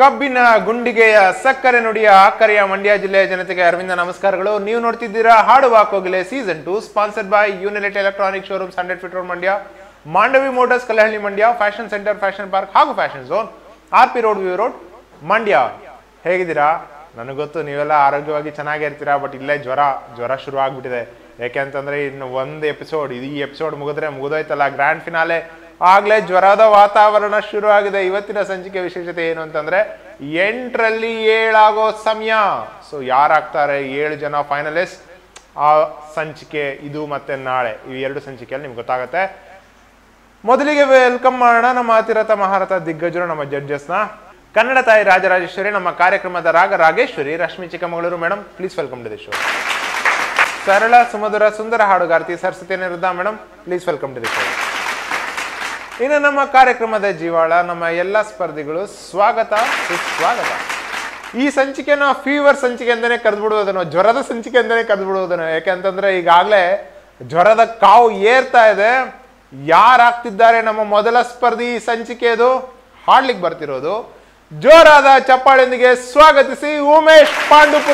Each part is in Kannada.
ಕಬ್ಬಿನ ಗುಂಡಿಗೆಯ ಸಕ್ಕರೆ ನುಡಿಯ ಆಕರೆಯ ಮಂಡ್ಯ ಜಿಲ್ಲೆಯ ಜನತೆಗೆ ಅರವಿಂದ ನಮಸ್ಕಾರಗಳು ನೀವು ನೋಡ್ತಿದ್ದೀರಾ Haaduva Kogile season two sponsored by Unilet electronic showrooms hundred feet road Mandya Mandavi motors Kalahalli Mandya fashion centre fashion park ಹಾಗೂ fashion zone R P road view road Mandya ಹೇಗಿದ್ದೀರಾ ನನಗೆ ಗೊತ್ತು ನೀವೆಲ್ಲ ಆರೋಗ್ಯವಾಗಿ ಚೆನ್ನಾಗಿರ್ತೀರಾ ಬಟ್ ಇಲ್ಲೇ ಜ್ವರ ಜ್ವರ ಶುರು ಆಗ್ಬಿಟ್ಟಿದೆ ಯಾಕೆಂತಂದ್ರೆ ಇನ್ನು ಒಂದು ಎಪಿಸೋಡ್ ಇದು ಈ ಎಪಿಸೋಡ್ ಮುಗಿದ್ರೆ ಮುಗಿದೋಯ್ತಲ್ಲ ಗ್ರ್ಯಾಂಡ್ ಫಿನಾಲೆ ಆಗ್ಲೇ ಜ್ವರದ ವಾತಾವರಣ ಶುರು ಆಗಿದೆ ಇವತ್ತಿನ ಸಂಚಿಕೆ ವಿಶೇಷತೆ ಏನು ಅಂತಂದ್ರೆ ಎಂಟರಲ್ಲಿ ಏಳಾಗೋ ಸಮಯ ಸೊ ಯಾರಾಗ್ತಾರೆ ಏಳು ಜನ ಫೈನಲಿಸ್ಟ್ ಆ ಸಂಚಿಕೆ ಇದು ಮತ್ತೆ ನಾಳೆ ಈ ಎರಡು ಸಂಚಿಕೆಯಲ್ಲಿ ನಿಮ್ಗೆ ಗೊತ್ತಾಗುತ್ತೆ ಮೊದಲಿಗೆ ವೆಲ್ಕಮ್ ಮಾಡೋಣ ನಮ್ಮ ಅತಿರಥ ಮಹಾರಥ ದಿಗ್ಗಜರು ನಮ್ಮ ಜಡ್ಜಸ್ನ ಕನ್ನಡ ತಾಯಿ ರಾಜರಾಜೇಶ್ವರಿ ನಮ್ಮ ಕಾರ್ಯಕ್ರಮದ ರಾಗ Rageshwari Rashmi Chikkamagaluru madam please welcome to the show ಸರಳ ಸುಮಧುರ ಸುಂದರ ಹಾಡುಗಾರ್ತಿ Saraswati Niruddha madam please welcome to the show ಇನ್ನು ನಮ್ಮ ಕಾರ್ಯಕ್ರಮದ ಜೀವಾಳ ನಮ್ಮ ಎಲ್ಲ ಸ್ಪರ್ಧಿಗಳು ಸ್ವಾಗತ ಸುಸ್ವಾಗತ ಈ ಸಂಚಿಕೆನ ಫೀವರ್ ಸಂಚಿಕೆ ಅಂತಾನೆ ಕರೆದ್ಬಿಡುವುದನ್ನು ಜ್ವರದ ಸಂಚಿಕೆ ಅಂತಾನೆ ಕರೆದ್ಬಿಡುವುದನ್ನು ಯಾಕೆಂತಂದ್ರೆ ಈಗಾಗಲೇ ಜ್ವರದ ಕಾವು ಏರ್ತಾ ಇದೆ ಯಾರಾಗ್ತಿದ್ದಾರೆ ನಮ್ಮ ಮೊದಲ ಸ್ಪರ್ಧಿ ಈ ಸಂಚಿಕೆದು ಹಾಡ್ಲಿಕ್ಕೆ ಬರ್ತಿರೋದು ಜೋರಾದ ಚಪ್ಪಾಳೆಯೊಂದಿಗೆ ಸ್ವಾಗತಿಸಿ ಉಮೇಶ್ ಪಾಂಡುಪುರ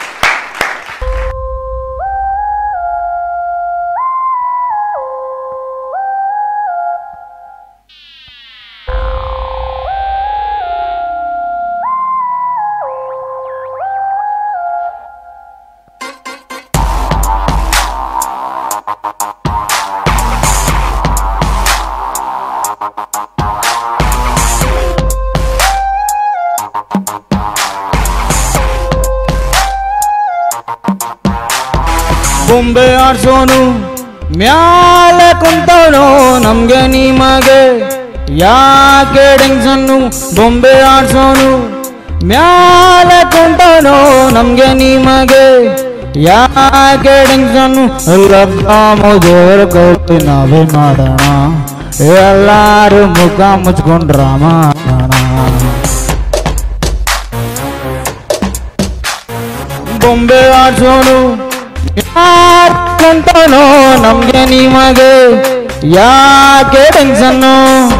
ಬೊಂಬೆ ಆಡ್ಸೋನು ಮ್ಯಾಲೆ ಕುಂತವನು ನಮ್ಗೆ ನಿಮಗೆ ಯಾಕೆ ಟೆನ್ಷನ್ನು ಬೊಂಬೆ ಆಡ್ಸೋನು ಮ್ಯಾಲೆ ಕುಂತವನು ನಮ್ಗೆ ನಿಮಗೆ ಯಾಕೆ ಟೆನ್ಷನ್ನು ದೇವರ ಕೈ ನಾವೇ ಮಾಡೋಣ ಎಲ್ಲಾರು ಮುಖ ಮುಚ್ಕೊಂಡ್ರ ಮಾಡೋಣ ಬೊಂಬೆ ಆಡ್ಸೋನು ಯಾಕಂತನೋ ನಮ್ಗೆ ನಿಮಗೆ ಯಾಕೆ ಟೆನ್ಷನ್ನು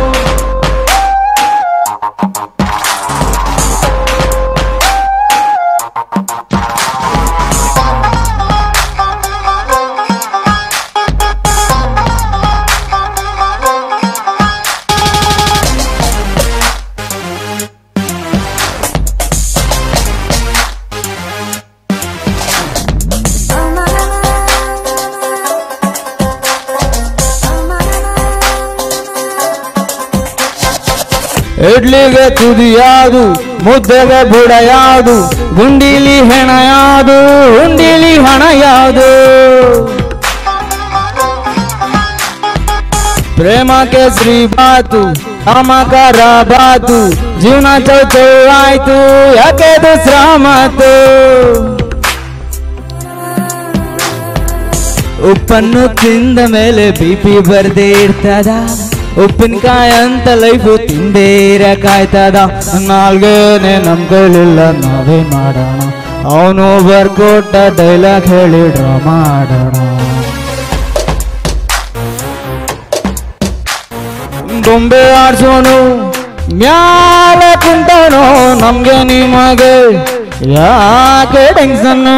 ಇಡ್ಲಿಗೆ ತುದಿ ಯಾವುದು ಮುದ್ದೆಗೆ ಬುಡ ಯಾವುದು ಗುಂಡಿಲಿ ಹೆಣ ಯಾವುದು ಉಂಡಿಲಿ ಹಣ ಯಾವುದು ಪ್ರೇಮಕ್ಕೆ ಶ್ರೀ ಬಾತು ಕಾಮಕರ ಬಾತು ಜೀವನ ಚೌ ಚೌ ಆಯ್ತು ಯಾಕೆ ಶ್ರಾಮತು ಉಪ್ಪನ್ನು ತಿಂದ ಮೇಲೆ ಬಿ ಪಿ ಬರ್ದೇ ಇರ್ತದ ಉಪ್ಪಿನಕಾಯಿ ಅಂತ ಲೈಫು ತಿಂದೇ ಇರಕಾಯ್ತದ ನಾಲ್ಗೇನೆ ನಮ್ ಕೈಲಿಲ್ಲ ನಾವೇ ಮಾಡೋಣ ಅವನು ಬರ್ಕೊಟ್ಟ ಡೈಲಾಗ್ ಹೇಳಿ ಡ್ರಾ ಮಾಡೋಣ ಬೊಂಬೆ ಆಡ್ಸೋನು ಮ್ಯಾಲೆ ಕುಂತವನು ನಮ್ಗೆ ನಿಮಗೆ ಯಾಕೆ ಟೆನ್ಷನ್ನು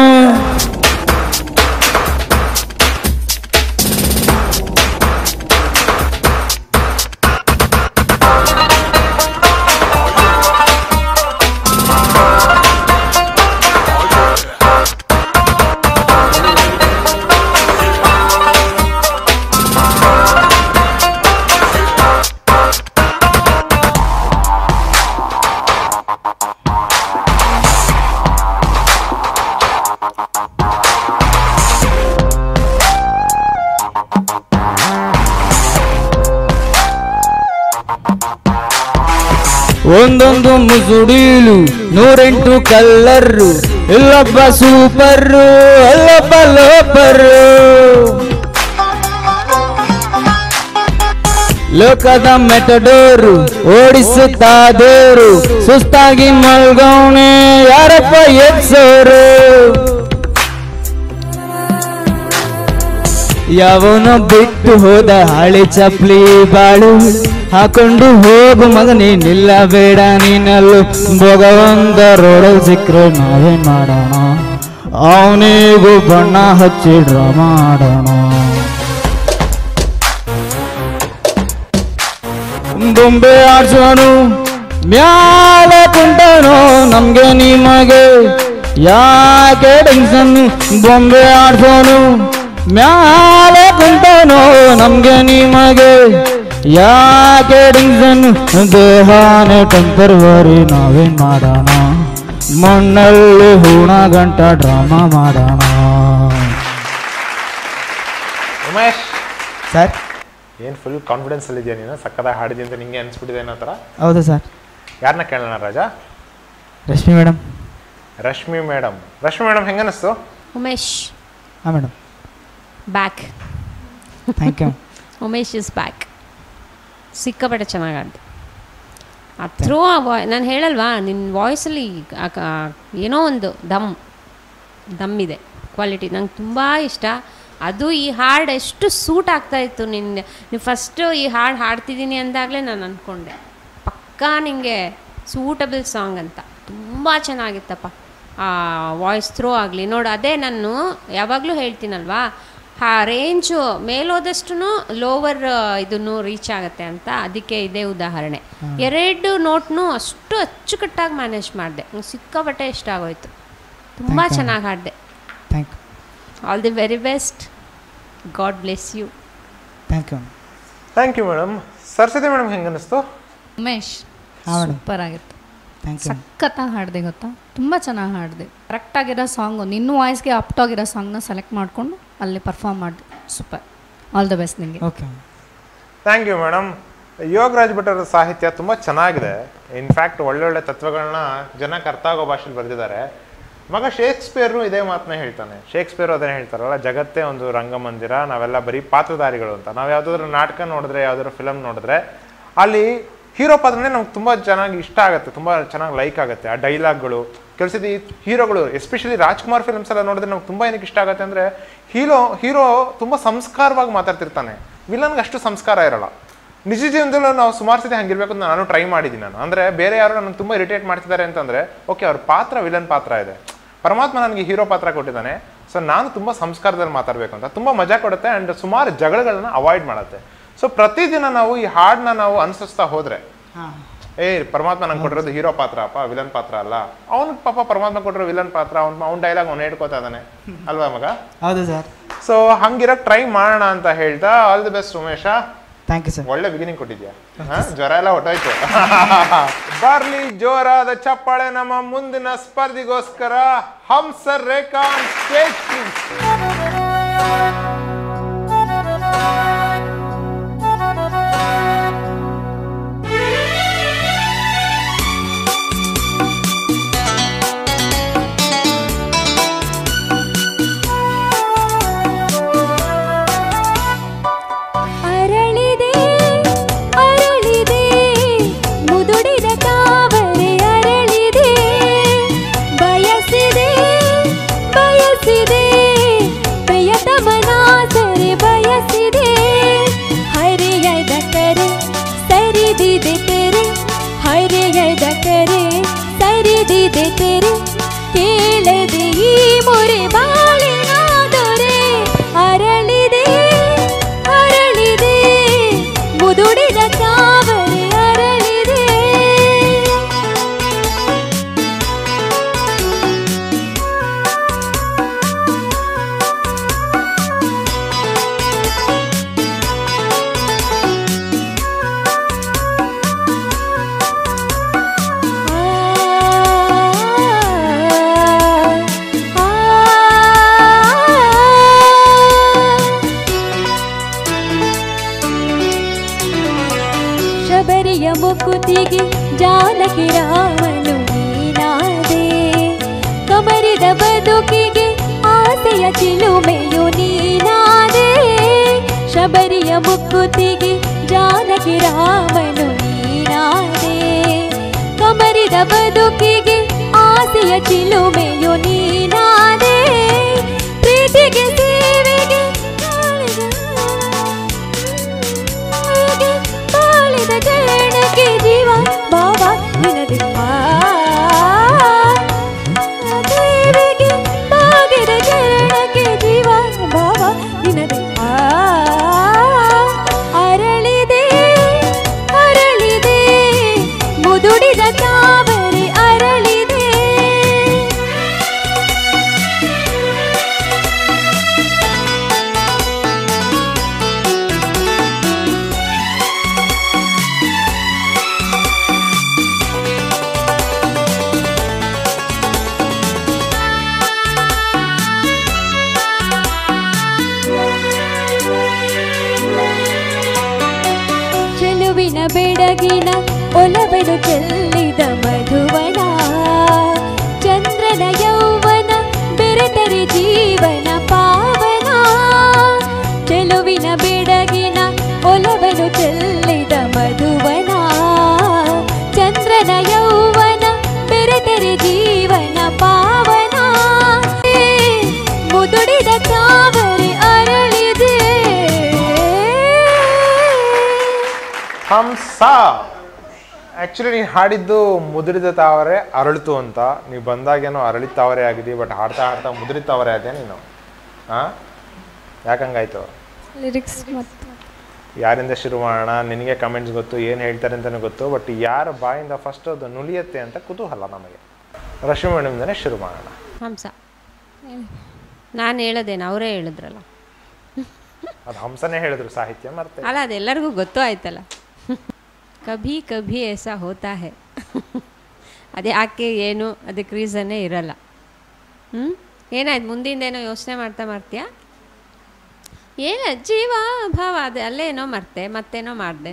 ಒಂದೊಂದು ಮುಸುಡೀಲು ನೂರೆಂಟು ಕಲ್ಲರು ಇಲ್ಲೊಬ್ಬ ಸೂಪರು ಅಲ್ಲೊಬ್ಬ ಲೋಪರು ಲೋಕದ ಮೆಟಡೋರು ಓಡಿಸುತ್ತಾದೋರು ಸುಸ್ತಾಗಿ ಮಲ್ಗವಣೆ ಯಾರಪ್ಪ ಎತ್ಸೋರು ಯಾವನೋ ಬಿಟ್ಟು ಹೋದ ಹಳೆ ಚಪ್ಲಿ ಬಾಳು ಹಾಕೊಂಡು ಹೋಗು ಮಗನೇ ನಿಲ್ಲಬೇಡ ನೀನಲ್ಲೂ ಭಗವಂತ ರೋಡಲ್ಲಿ ಸಿಕ್ಕರೆ ನಾವೇನ್ ಮಾಡೋಣ ಅವನಿಗೂ ಬಣ್ಣ ಹಚ್ಚಿ ಡ್ರಾಮಾ ಆಡೋಣ ಬೊಂಬೆ ಆಡ್ಸೋನು ಮ್ಯಾಲೆ ಕುಂಟನು ನಮ್ಗೆ ನಿಮಗೆ ಯಾಕೆ ಟೆನ್ಷನ್ನು ಬೊಂಬೆ ಆಡ್ಸೋನು ಮ್ಯಾಲೆ ಕುಂಟನು ನಮ್ಗೆ ನಿಮಗೆ ಯಾಕೆ ಟೆನ್ಷನ್ನು ದೇಹಾನೇ ಟೆಂಪರ್ವರಿ ನಾವೇನ್ ಮಾಡೋಣ ಮಣ್ಣಲ್ಲಿ ಹೂಣ ಗಂಟ ಡ್ರಾಮಾ ಮಾಡೋಣ ಉಮೇಶ್ ಸರ್ ಏನು ಫುಲ್ ಕಾನ್ಫಿಡೆನ್ಸ್ ಅಲ್ಲಿ ಇದೆಯಾ ನೀನು ಸಕ್ಕದಾಗಿ ಹಾಡಿದೆ ಅಂತ ನಿಂಗೆ ಅನ್ಸ್ಬಿಟ್ಟಿದೆ ಅನ್ನೋ ಥರ ಹೌದು ಸರ್ ಯಾರನ್ನ ಕೇಳೋಣ Raja Rashmi madam Rashmi madam Rashmi madam ಹೆಂಗ ಅನಿಸ್ತು ಉಮೇಶ್ ಹಾಂ madam back thank you Umesh is back ಸಿಕ್ಕಾಪಟ್ಟೆ ಚೆನ್ನಾಗಿ ಆಡ್ದೆ ಆ ಥ್ರೋ ಆ ವಾಯ್ ನಾನು ಹೇಳಲ್ವಾ ನಿನ್ನ ವಾಯ್ಸಲ್ಲಿ ಏನೋ ಒಂದು ದಮ್ ದಮ್ ಇದೆ ಕ್ವಾಲಿಟಿ ನಂಗೆ ತುಂಬ ಇಷ್ಟ ಅದು ಈ ಹಾಡು ಎಷ್ಟು ಸೂಟ್ ಆಗ್ತಾ ಇತ್ತು ನಿನ್ನ ನೀವು ಫಸ್ಟು ಈ ಹಾಡು ಹಾಡ್ತಿದ್ದೀನಿ ಅಂದಾಗಲೇ ನಾನು ಅಂದ್ಕೊಂಡೆ ಪಕ್ಕಾ ನಿಮಗೆ ಸೂಟಬಲ್ ಸಾಂಗ್ ಅಂತ ತುಂಬ ಚೆನ್ನಾಗಿತ್ತಪ್ಪ ಆ ವಾಯ್ಸ್ ಥ್ರೋ ಆಗಲಿ ನೋಡು ಅದೇ ನಾನು ಯಾವಾಗಲೂ ಹೇಳ್ತೀನಲ್ವಾ ಆ ರೇಂಜು ಮೇಲೋದಷ್ಟು ಲೋವರ್ ಇದನ್ನು ರೀಚ್ ಆಗುತ್ತೆ ಅಂತ ಅದಕ್ಕೆ ಇದೇ ಉದಾಹರಣೆ ಎರಡು ನೋಟ್ನು ಅಷ್ಟು ಅಚ್ಚುಕಟ್ಟಾಗಿ ಮ್ಯಾನೇಜ್ ಮಾಡಿದೆ ಸಿಕ್ಕಾಪಟ್ಟೆ ಇಷ್ಟ ಆಗೋಯ್ತು ತುಂಬ Thank you. ಚೆನ್ನಾಗಿ ಹಾಡಿದೆ thank you all the very best God bless you thank you thank you madam Saraswati madam ಹೆಂಗೆ ಅನಿಸ್ತು ಉಮೇಶ್ ಹಾ, madam. ಸೂಪರ್ ಆಗಿತ್ತು ಥ್ಯಾಂಕ್ ಯು ಸಖತ್ತಾಗಿ ಹಾಡಿದೆ ಗೊತ್ತಾ ತುಂಬ ಚೆನ್ನಾಗಿ ಹಾಡಿದೆ ಕರೆಕ್ಟಾಗಿರೋ ಸಾಂಗು ನಿನ್ನ ವಾಯ್ಸ್ಗೆ ಅಪ್ಟಾಗಿರೋ ಸಾಂಗ್ನ ಸೆಲೆಕ್ಟ್ ಮಾಡಿಕೊಂಡು ಅಲ್ಲಿ ಪರ್ಫಾರ್ಮ್ ಮಾಡಿದೆ ಸೂಪರ್ ಆಲ್ ದ ಬೆಸ್ಟ್ ನಿಮಗೆ okay thank you madam Yogaraj ಭಟ್ಟರ ಸಾಹಿತ್ಯ ತುಂಬ ಚೆನ್ನಾಗಿದೆ ಇನ್ಫ್ಯಾಕ್ಟ್ ಒಳ್ಳೊಳ್ಳೆ ತತ್ವಗಳನ್ನ ಜನಕ್ಕೆ ಅರ್ಥ ಆಗೋ ಭಾಷೆಲಿ ಬರೆದಿದ್ದಾರೆ ಮಗ ಶೇಕ್ಸ್ಪಿಯರ್ನು ಇದೇ ಮಾತನ್ನ ಹೇಳ್ತಾನೆ ಶೇಕ್ಸ್ಪಿಯರ್ ಅದನ್ನೇ ಹೇಳ್ತಾರಲ್ಲ ಜಗತ್ತೇ ಒಂದು ರಂಗಮಂದಿರ ನಾವೆಲ್ಲ ಬರೀ ಪಾತ್ರಧಾರಿಗಳು ಅಂತ ನಾವು ಯಾವುದಾದ್ರೂ ನಾಟಕ ನೋಡಿದ್ರೆ ಯಾವುದಾದ್ರು ಫಿಲಮ್ ನೋಡಿದ್ರೆ ಅಲ್ಲಿ ಹೀರೋ ಪಾತ್ರನೇ ನಮ್ಗೆ ತುಂಬ ಚೆನ್ನಾಗಿ ಇಷ್ಟ ಆಗುತ್ತೆ ತುಂಬ ಚೆನ್ನಾಗಿ ಲೈಕ್ ಆಗುತ್ತೆ ಆ ಡೈಲಾಗ್ಗಳು ಕೆಲಸದ ಹೀರೋಗಳು ಎಸ್ಪೆಷಲಿ ರಾಜ್ಕುಮಾರ್ ಫಿಲ್ಮ್ಸ್ ಎಲ್ಲ ನೋಡಿದ್ರೆ ನಮ್ಗೆ ತುಂಬ ಏನಕ್ಕೆ ಇಷ್ಟ ಆಗುತ್ತೆ ಅಂದರೆ ಹೀರೋ ಹೀರೋ ತುಂಬ ಸಂಸ್ಕಾರವಾಗಿ ಮಾತಾಡ್ತಿರ್ತಾನೆ ವಿಲನ್ಗೆ ಅಷ್ಟು ಸಂಸ್ಕಾರ ಇರಲ್ಲ ನಿಜ ಜೀವನದಲ್ಲೂ ನಾವು ಸುಮಾರು ಸತಿ ಹಂಗಿರ್ಬೇಕು ಅಂತ ನಾನು ಟ್ರೈ ಮಾಡಿದ್ದೀನಿ ನಾನು ಅಂದರೆ ಬೇರೆ ಯಾರು ನನಗೆ ತುಂಬ ಇರಿಟೇಟ್ ಮಾಡ್ತಿದ್ದಾರೆ ಅಂತಂದರೆ ಓಕೆ ಅವ್ರ ಪಾತ್ರ ವಿಲನ್ ಪಾತ್ರ ಇದೆ ಪರಮಾತ್ಮ ನನಗೆ ಹೀರೋ ಪಾತ್ರ ಕೊಟ್ಟಿದ್ದಾನೆ ಸೊ ನಾನು ತುಂಬ ಸಂಸ್ಕಾರದಲ್ಲಿ ಮಾತಾಡಬೇಕು ಅಂತ ತುಂಬ ಮಜಾ ಕೊಡುತ್ತೆ ಆ್ಯಂಡ್ ಸುಮಾರು ಜಗಳಗಳನ್ನ ಅವಾಯ್ಡ್ ಮಾಡುತ್ತೆ ಸೊ ಪ್ರತಿದಿನ ನಾವು ಈ ಹಾಡನ್ನ ನಾವು ಅನುಸರಿಸ್ತಾ ಹೋದರೆ ಹಾಂ ಏ ಪರಮಾತ್ಮ ನಂಗೆ ಕೊಟ್ಟಿರೋದು ಹೀರೋ ಪಾತ್ರ ಅಪ್ಪ ವಿಲನ್ ಪಾತ್ರ ಅಲ್ಲ ಅವನು ಪಾಪ ಪರಮಾತ್ಮ ಕೊಟ್ಟಿರೋ ವಿಲನ್ ಪಾತ್ರ ಅವ್ನು ಅವ್ನ ಡೈಲಾಗ್ ಅವ್ನು ಹೇಳ್ಕೊತಾ ಇದ್ದಾನೆ ಅಲ್ವಾ ಮಗ ಹೌದು ಸರ್ ಸೊ ಹಂಗಿರಕ್ ಟ್ರೈ ಮಾಡೋಣ ಅಂತ ಹೇಳ್ತಾ all the best Umesha thank you sir ಒಳ್ಳೆ ಬಿಗಿನಿಂಗ್ ಕೊಟ್ಟಿದ್ಯಾ ಹಾ? ಜ್ವರ ಎಲ್ಲ ಹೊಟ್ಟೋಯ್ತು ಬರ್ಲಿ ಜೋರಾದ ಚಪ್ಪಾಳೆ ನಮ್ಮ ಮುಂದಿನ ಸ್ಪರ್ಧಿಗೋಸ್ಕರ ಹಂಸರ್ ರೇಖಾ ಸ್ಟೇಜ್ ಅರಳಿದೆ ಅರಳಿದೆ ಮುದುಡಿದ ತಾವರೆ ಅರಳಿದೆ ಬಯಸಿದೆ ಬಯಸಿದೆ ಪ್ರಿಯತಮನ ಸರಿ ಬಯಸಿದೆ ಹರಿಯದ ಕರೆ ಸರಿದಿದೆ ತೆರೆ ಹರಿಯದ ಕರೆ ಸರಿದಿದೆ ತೆರೆ ಕೇಳದೆ ಈ ಮೊರೆ ಬಾಳಿನ ದೊರೆ ಅರಳಿದೆ ಅರಳಿದೆ ಮುದುಡಿದ ತಾವರೆ ಅರಳಿದೆ ಶಬರಿಯ ಮುಕುತಿಗೆ ಜಾನಕಿ ರಾಮನು ನೀನಾದೆ ಕಮರಿದ ಬದುಕಿಗೆ ಆಸೆಯ ಚಿಲುಮೆಯು ನೀನಾದೆ ಶಬರಿಯ ಮುಕುತಿಗೆ ಜಾನಕಿ ರಾಮನು ನೀನಾದೆ ಕಮರಿದ ಬದುಕಿಗೆ ಆಸೆಯ ಚಿಲುಮೆಯು ನೀನಾದೆ ಪ್ರೀತಿಗೆ ಸೇವೆಗೆ ಬಾಳಿದ ಬಾಳಿದ ಬೆಡಗಿನ ಒಲವನು ಚೆಲ್ಲಿದ ಮಧುವನ ಚಂದ್ರನ ಯೌವನ ಬೆರೆತರೆ ಜೀವನ ಪಾವನ ಚೆಲುವಿನ ಬೆಡಗಿನ ಒಲವನು ಚೆಲ್ಲಿದ ಮಧುವನ ಚಂದ್ರನ ಯೌವನ ಬೆರೆತರೆ ಜೀವನ ಪಾವನ ಮುದುಡಿದ ತಾವರೆ ಅರಳಿದೆ ಹಂಸ ಆ್ಯಕ್ಚುಲಿ ನೀನು ಹಾಡಿದ್ದು ಮುದುರಿದ ತಾವರೆ ಅರಳಿತು ಅಂತ ನೀವು ಬಂದಾಗೇನೋ ಅರಳಿದ ತಾವರೆ ಆಗಿದ್ದಿ ಬಟ್ ಹಾಡ್ತಾ ಹಾಡ್ತಾ ಮುದುರಿದ ತಾವರೆ ಆದೆ ನೀನು ಹಾಂ ಯಾಕಂಗಾಯ್ತು ಲಿರಿಕ್ಸ್ ಮತ್ತು ಯಾರಿಂದ ಶುರು ಮಾಡೋಣ ನಿನಗೆ ಕಮೆಂಟ್ಸ್ ಗೊತ್ತು ಏನು ಹೇಳ್ತಾರೆ ಅಂತಲೂ ಗೊತ್ತು ಬಟ್ ಯಾರ ಬಾಯಿಂದ ಫಸ್ಟ್ ಅದು ನುಲಿಯತ್ತೆ ಅಂತ ಕುತೂಹಲ ನಮಗೆ ರಶ್ಮಿ ಮೇಡಮ್ದೇ ಶುರು ಮಾಡೋಣ ಹಂಸ ನಾನು ಹೇಳೋದೇನು ಅವರೇ ಹೇಳಿದ್ರಲ್ಲ ಅದು ಹಂಸನೇ ಹೇಳಿದ್ರು ಸಾಹಿತ್ಯ ಮರ್ತೆ ಅಲ್ಲ ಅದೆಲ್ಲರಿಗೂ ಗೊತ್ತು ಆಯ್ತಲ್ಲ ಕಭಿ ಕಭಿ ಏಸಾ ಹೋತಾ ಹೇ ಅದು ಯಾಕೆ ಏನು ಅದಕ್ಕೆ ರೀಸನ್ನೇ ಇರಲ್ಲ ಹ್ಞೂ ಏನಾಯ್ತು ಮುಂದಿಂದೇನೋ ಯೋಚನೆ ಮಾಡ್ತಾ ಮಾಡ್ತೀಯಾ ಏನ ಜೀವ ಭಾವ ಅದೇ ಅಲ್ಲೇ ಏನೋ ಮರ್ತೆ ಮತ್ತೇನೋ ಮಾಡಿದೆ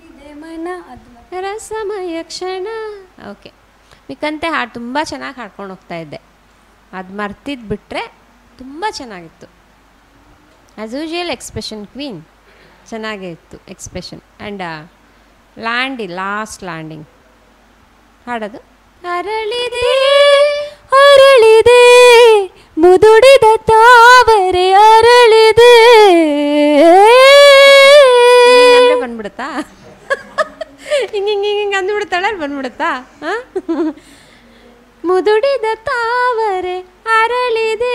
ರಸಮಯ ಕ್ಷಣ ಓಕೆ ಮಿಕ್ಕಂತೆ ಹಾಡು ತುಂಬ ಚೆನ್ನಾಗಿ ಹಾಡ್ಕೊಂಡು ಹೋಗ್ತಾ ಇದ್ದೆ ಅದು ಮರ್ತಿದ್ದು ಬಿಟ್ಟರೆ ತುಂಬ ಚೆನ್ನಾಗಿತ್ತು ಆ್ಯಸ್ ಯೂಶುವಲ್ ಎಕ್ಸ್ಪ್ರೆಷನ್ ಕ್ವೀನ್ ಚೆನ್ನಾಗೇ ಇತ್ತು ಎಕ್ಸ್ಪ್ರೆಷನ್ ಆ್ಯಂಡ್ ಲ್ಯಾಂಡಿ ಲಾಸ್ಟ್ ಲ್ಯಾಂಡಿಂಗ್ ಹಾಡೋದು ಅರಳಿದೆ ಅರಳಿದೆ ಮುದುಡಿದ ತಾವರೆ ಅರಳಿದೆ ಹಿಂಗಂದ್ರೆ ಬಂದ್ಬಿಡುತ್ತಾ ಹಿಂಗೆ ಹಿಂಗೆ ಹಿಂಗೆ ಅಂದ್ಬಿಡ್ತಾಳೆ ಅಲ್ಲಿ ಬಂದ್ಬಿಡುತ್ತಾ ಹಾಂ ಮುದುಡಿದ ತಾವರೆ ಅರಳಿದೆ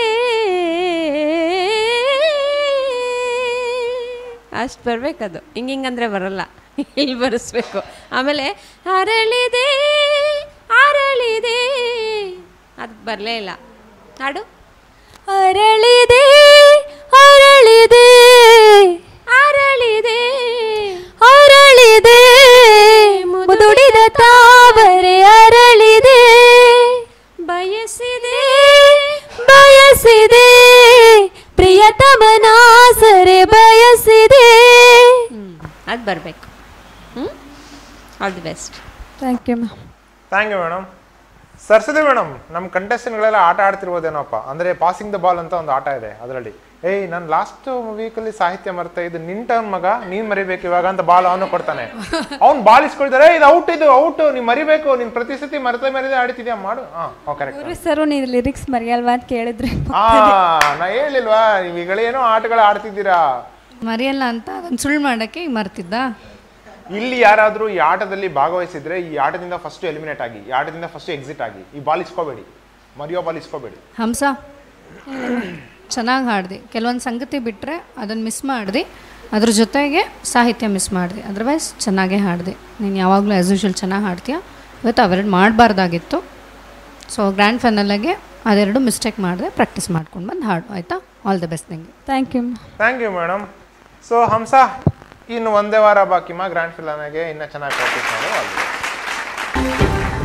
ಅಷ್ಟು ಬರ್ಬೇಕದು ಹಿಂಗೆ ಹಿಂಗಂದ್ರೆ ಬರಲ್ಲ ಇಲ್ಲಿ ಬರೆಸ್ಬೇಕು ಆಮೇಲೆ ಅರಳಿದೆ ಅರಳಿದೆ ಅದು ಬರಲೇ ಇಲ್ಲ ಹಾಡು ಅರಳಿದೆ ಅರಳಿದೆ ಅರಳಿದೆ ಅರಳಿದೆ ಮುದುಡಿದ ತಾವರೆ ಅರಳಿದೆ ಬಯಸಿದೆ ಬಯಸಿದೆ ಪ್ರಿಯತಮನ ಸರೆ ಬಯಸಿದೆ ಅದು ಬರಬೇಕು ಹ್ಞೂ all the best thank you ma'am thank you madam Saraswati madam ನಮ್ಮ ಕಂಟೆಸ್ಟೆಂಟ್ಗಳೆಲ್ಲ ಆಟ ಆಡ್ತಿರ್ಬೋದೇನೋಪ್ಪ ಅಂದರೆ ಪಾಸಿಂಗ್ ದ ಬಾಲ್ ಅಂತ ಒಂದು ಆಟ ಇದೆ ಅದರಲ್ಲಿ ಏಯ್ ನಾನು ಲಾಸ್ಟ್ ವೀಕಲ್ಲಿ ಸಾಹಿತ್ಯ ಮರ್ತೆ ಇದು ನಿನ್ ಟರ್ನ್ ಮಗ ನೀನ್ ಮರಿಬೇಕು ಇವಾಗ ಅಂತ ಬಾಲ್ ಅವನು ಕೊಡ್ತಾನೆ ಅವ್ನು ಬಾಲ್ ಇಸ್ಕೊಳ್ತಾರೆ ಇದು ಔಟ್ ಇದು ಔಟ್ ನೀನ್ ಮರಿಬೇಕು ನೀನ್ ಪ್ರತಿ ಸತಿ ಮರೆತ ಮರಿದೆ ಆಡ್ತಿದ್ಯಾ ಮಾಡು ಹಾಂ ಕರೆಕ್ಟ್ ಗುರು ಸರು ನೀವು ಲಿರಿಕ್ಸ್ ಮರೆಯಲ್ವಾ ಅಂತ ಕೇಳಿದ್ರೆ ಆ ನಾ ಹೇಳಿಲ್ವಾ ನೀವುಗಳೇನೋ ಆಟಗಳು ಆಡ್ತಿದ್ದೀರಾ ಮರೆಯಲ್ಲ ಅಂತ ಅದನ್ನು ಸುಳ್ಳು ಮಾಡೋಕ್ಕೆ ಈಗ ಮರ್ತಿದ್ದ ಇಲ್ಲಿ ಯಾರಾದರೂ ಈ ಆಟದಲ್ಲಿ ಭಾಗವಹಿಸಿದ್ರೆ ಈ ಆಟದಿಂದ ಫಸ್ಟ್ ಎಲಿಮಿನೇಟ್ ಆಗಿ ಈ ಆಟದಿಂದ ಫಸ್ಟ್ ಎಕ್ಸಿಟ್ ಆಗಿ ಈ ಬಾಲ್ ಇಸ್ಕೋಬೇಡಿ ಮರಿಯೋ ಬಾಲ್ ಇಸ್ಕೋಬೇಡಿ ಹಂಸ ಚೆನ್ನಾಗಿ ಹಾಡ್ದೆ ಕೆಲವೊಂದು ಸಂಗತಿ ಬಿಟ್ಟರೆ ಅದನ್ನು ಮಿಸ್ ಮಾಡ್ದೆ ಅದ್ರ ಜೊತೆಗೆ ಸಾಹಿತ್ಯ ಮಿಸ್ ಮಾಡಿದೆ ಅದರ್ವೈಸ್ ಚೆನ್ನಾಗೇ ಹಾಡಿದೆ ನೀನು ಯಾವಾಗಲೂ ಆ್ಯಸ್ ಯೂಶುವಲ್ ಚೆನ್ನಾಗಿ ಹಾಡ್ತೀಯ ಇವತ್ತು ಅವೆರಡು ಮಾಡಬಾರ್ದಾಗಿತ್ತು ಸೊ ಗ್ರ್ಯಾಂಡ್ ಫೈನಲ್ಗೆ ಅದೆರಡು ಮಿಸ್ಟೇಕ್ ಮಾಡಿದೆ ಪ್ರಾಕ್ಟೀಸ್ ಮಾಡ್ಕೊಂಡು ಬಂದು ಹಾಡು ಆಯಿತಾ ಆಲ್ ದ ಬೆಸ್ಟ್ ನಿಮಗೆ thank you thank you madam so Hamsa ಇನ್ನು ಒಂದೇ ವಾರ ಬಾಕಿ ಮಾ ಗ್ರ್ಯಾಂಡ್ ಫಿಲಾನಾಗೆ ಇನ್ನೂ ಚೆನ್ನಾಗಿ ಪ್ರಾಕ್ಟೀಸ್ ಮಾಡೋ ಆಗಿದೆ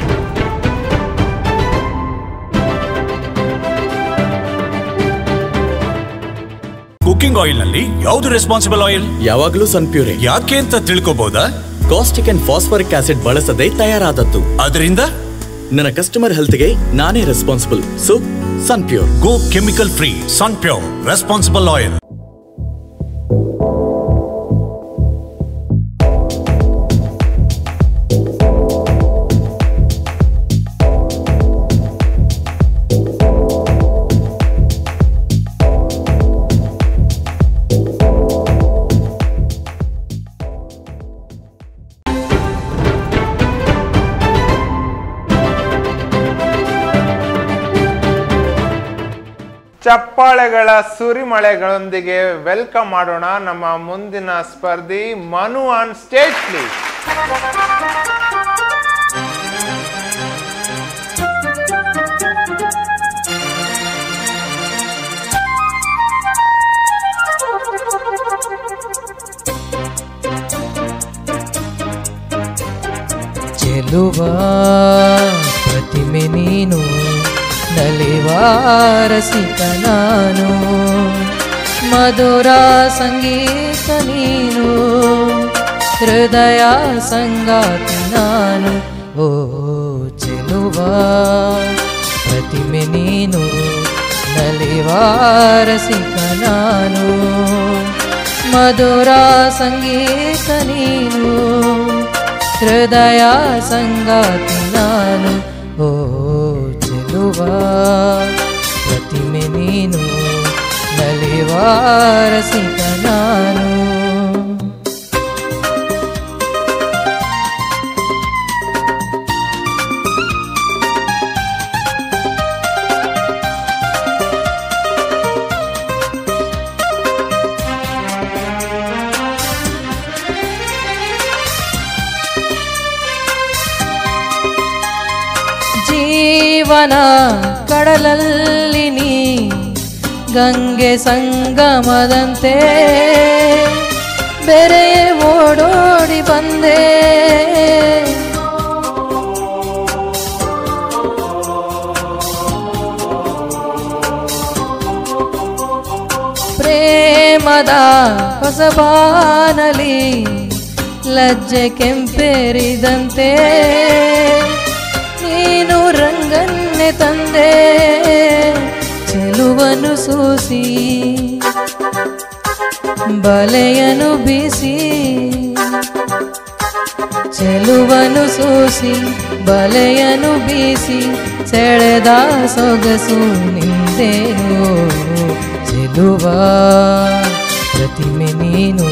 ಕುಕಿಂಗ್ ಆಯಿಲ್ ನಲ್ಲಿ ಯಾವ್ದು ರೆಸ್ಪಾನ್ಸಿಬಲ್ ಆಯಿಲ್ ಯಾವಾಗಲೂ ಸನ್ಪ್ಯೂರೆ ಯಾಕೆ ಅಂತ ತಿಳ್ಕೊಬಹುದಾ ಕಾಸ್ಟಿಕ್ ಅಂಡ್ ಫಾಸ್ಫರಿಕ್ ಆಸಿಡ್ ಬಳಸದೆ ತಯಾರಾದದ್ದು ಅದರಿಂದ ನನ್ನ ಕಸ್ಟಮರ್ ಹೆಲ್ತ್ಗೆ ನಾನೇ responsible so Sunpure go chemical free Sunpure responsible oil ಚಪ್ಪಾಳೆಗಳ ಸುರಿಮಳೆಗಳೊಂದಿಗೆ ವೆಲ್ಕಮ್ ಮಾಡೋಣ ನಮ್ಮ ಮುಂದಿನ ಸ್ಪರ್ಧಿ ಮನು ಆನ್ ಸ್ಟೇಜ್ ಪ್ಲೀಸ್ ಚೆಲುವ ಪ್ರತಿಮೆ ನೀನು ನಲಿವಾರಸಿಕ ನಾನು ಮಧುರ ಸಂಗೀತ ನೀನು ಹೃದಯ ಸಂಗಾತಿ ನಾನು ಓ ಚೆಲುವ ಪ್ರತಿಮೆ ನೀನು ನಲಿವಾರಸಿಕ ನಾನು ಮಧುರ ಸಂಗೀತ ನೀನು ಹೃದಯ ಸಂಗಾತಿ ನಾನು ಓ ಚೆಲುವ ಪ್ರತಿಮೆ ನೀನು ನಲಿವಾರಸಿಕ ನಾನು ಜೀವನ ಕಡಲಲ್ಲಿ ನೀ ಗಂಗೆ ಸಂಗಮದಂತೆ ಬೆರೆಯೇ ಓಡೋಡಿ ಬಂದೆ ಪ್ರೇಮದ ಹೊಸಬಾನಲಿ ಲಜ್ಜೆ ಕೆಂಪೇರಿದಂತೆ ನೀನು ರಂಗನ್ನೆ ತಂದೆ ಚೆಲುವನು ಸೂಸಿ ಬಲೆಯನು ಬೀಸಿ ಚೆಲುವನು ಸೂಸಿ ಬಲೆಯನು ಬೀಸಿ ಸೆಳೆದ ಸೊಗಸು ನಿಂದೇನು ಚೆಲುವ ಪ್ರತಿಮೆ ನೀನು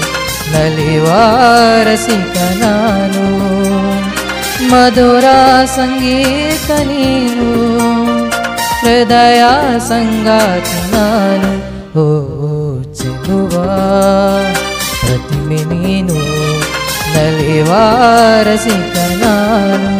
ನಲಿವಾರಸಿಕ ನಾನು ಮಧುರ ಸಂಗೀತ ನೀನು ಹೃದಯ ಸಂಗಾತಿ ನಾನು ಓ ಚೆಲುವ ಪ್ರತಿಮೆ ನೀನು ನಲಿವಾರಸಿಕ ನಾನು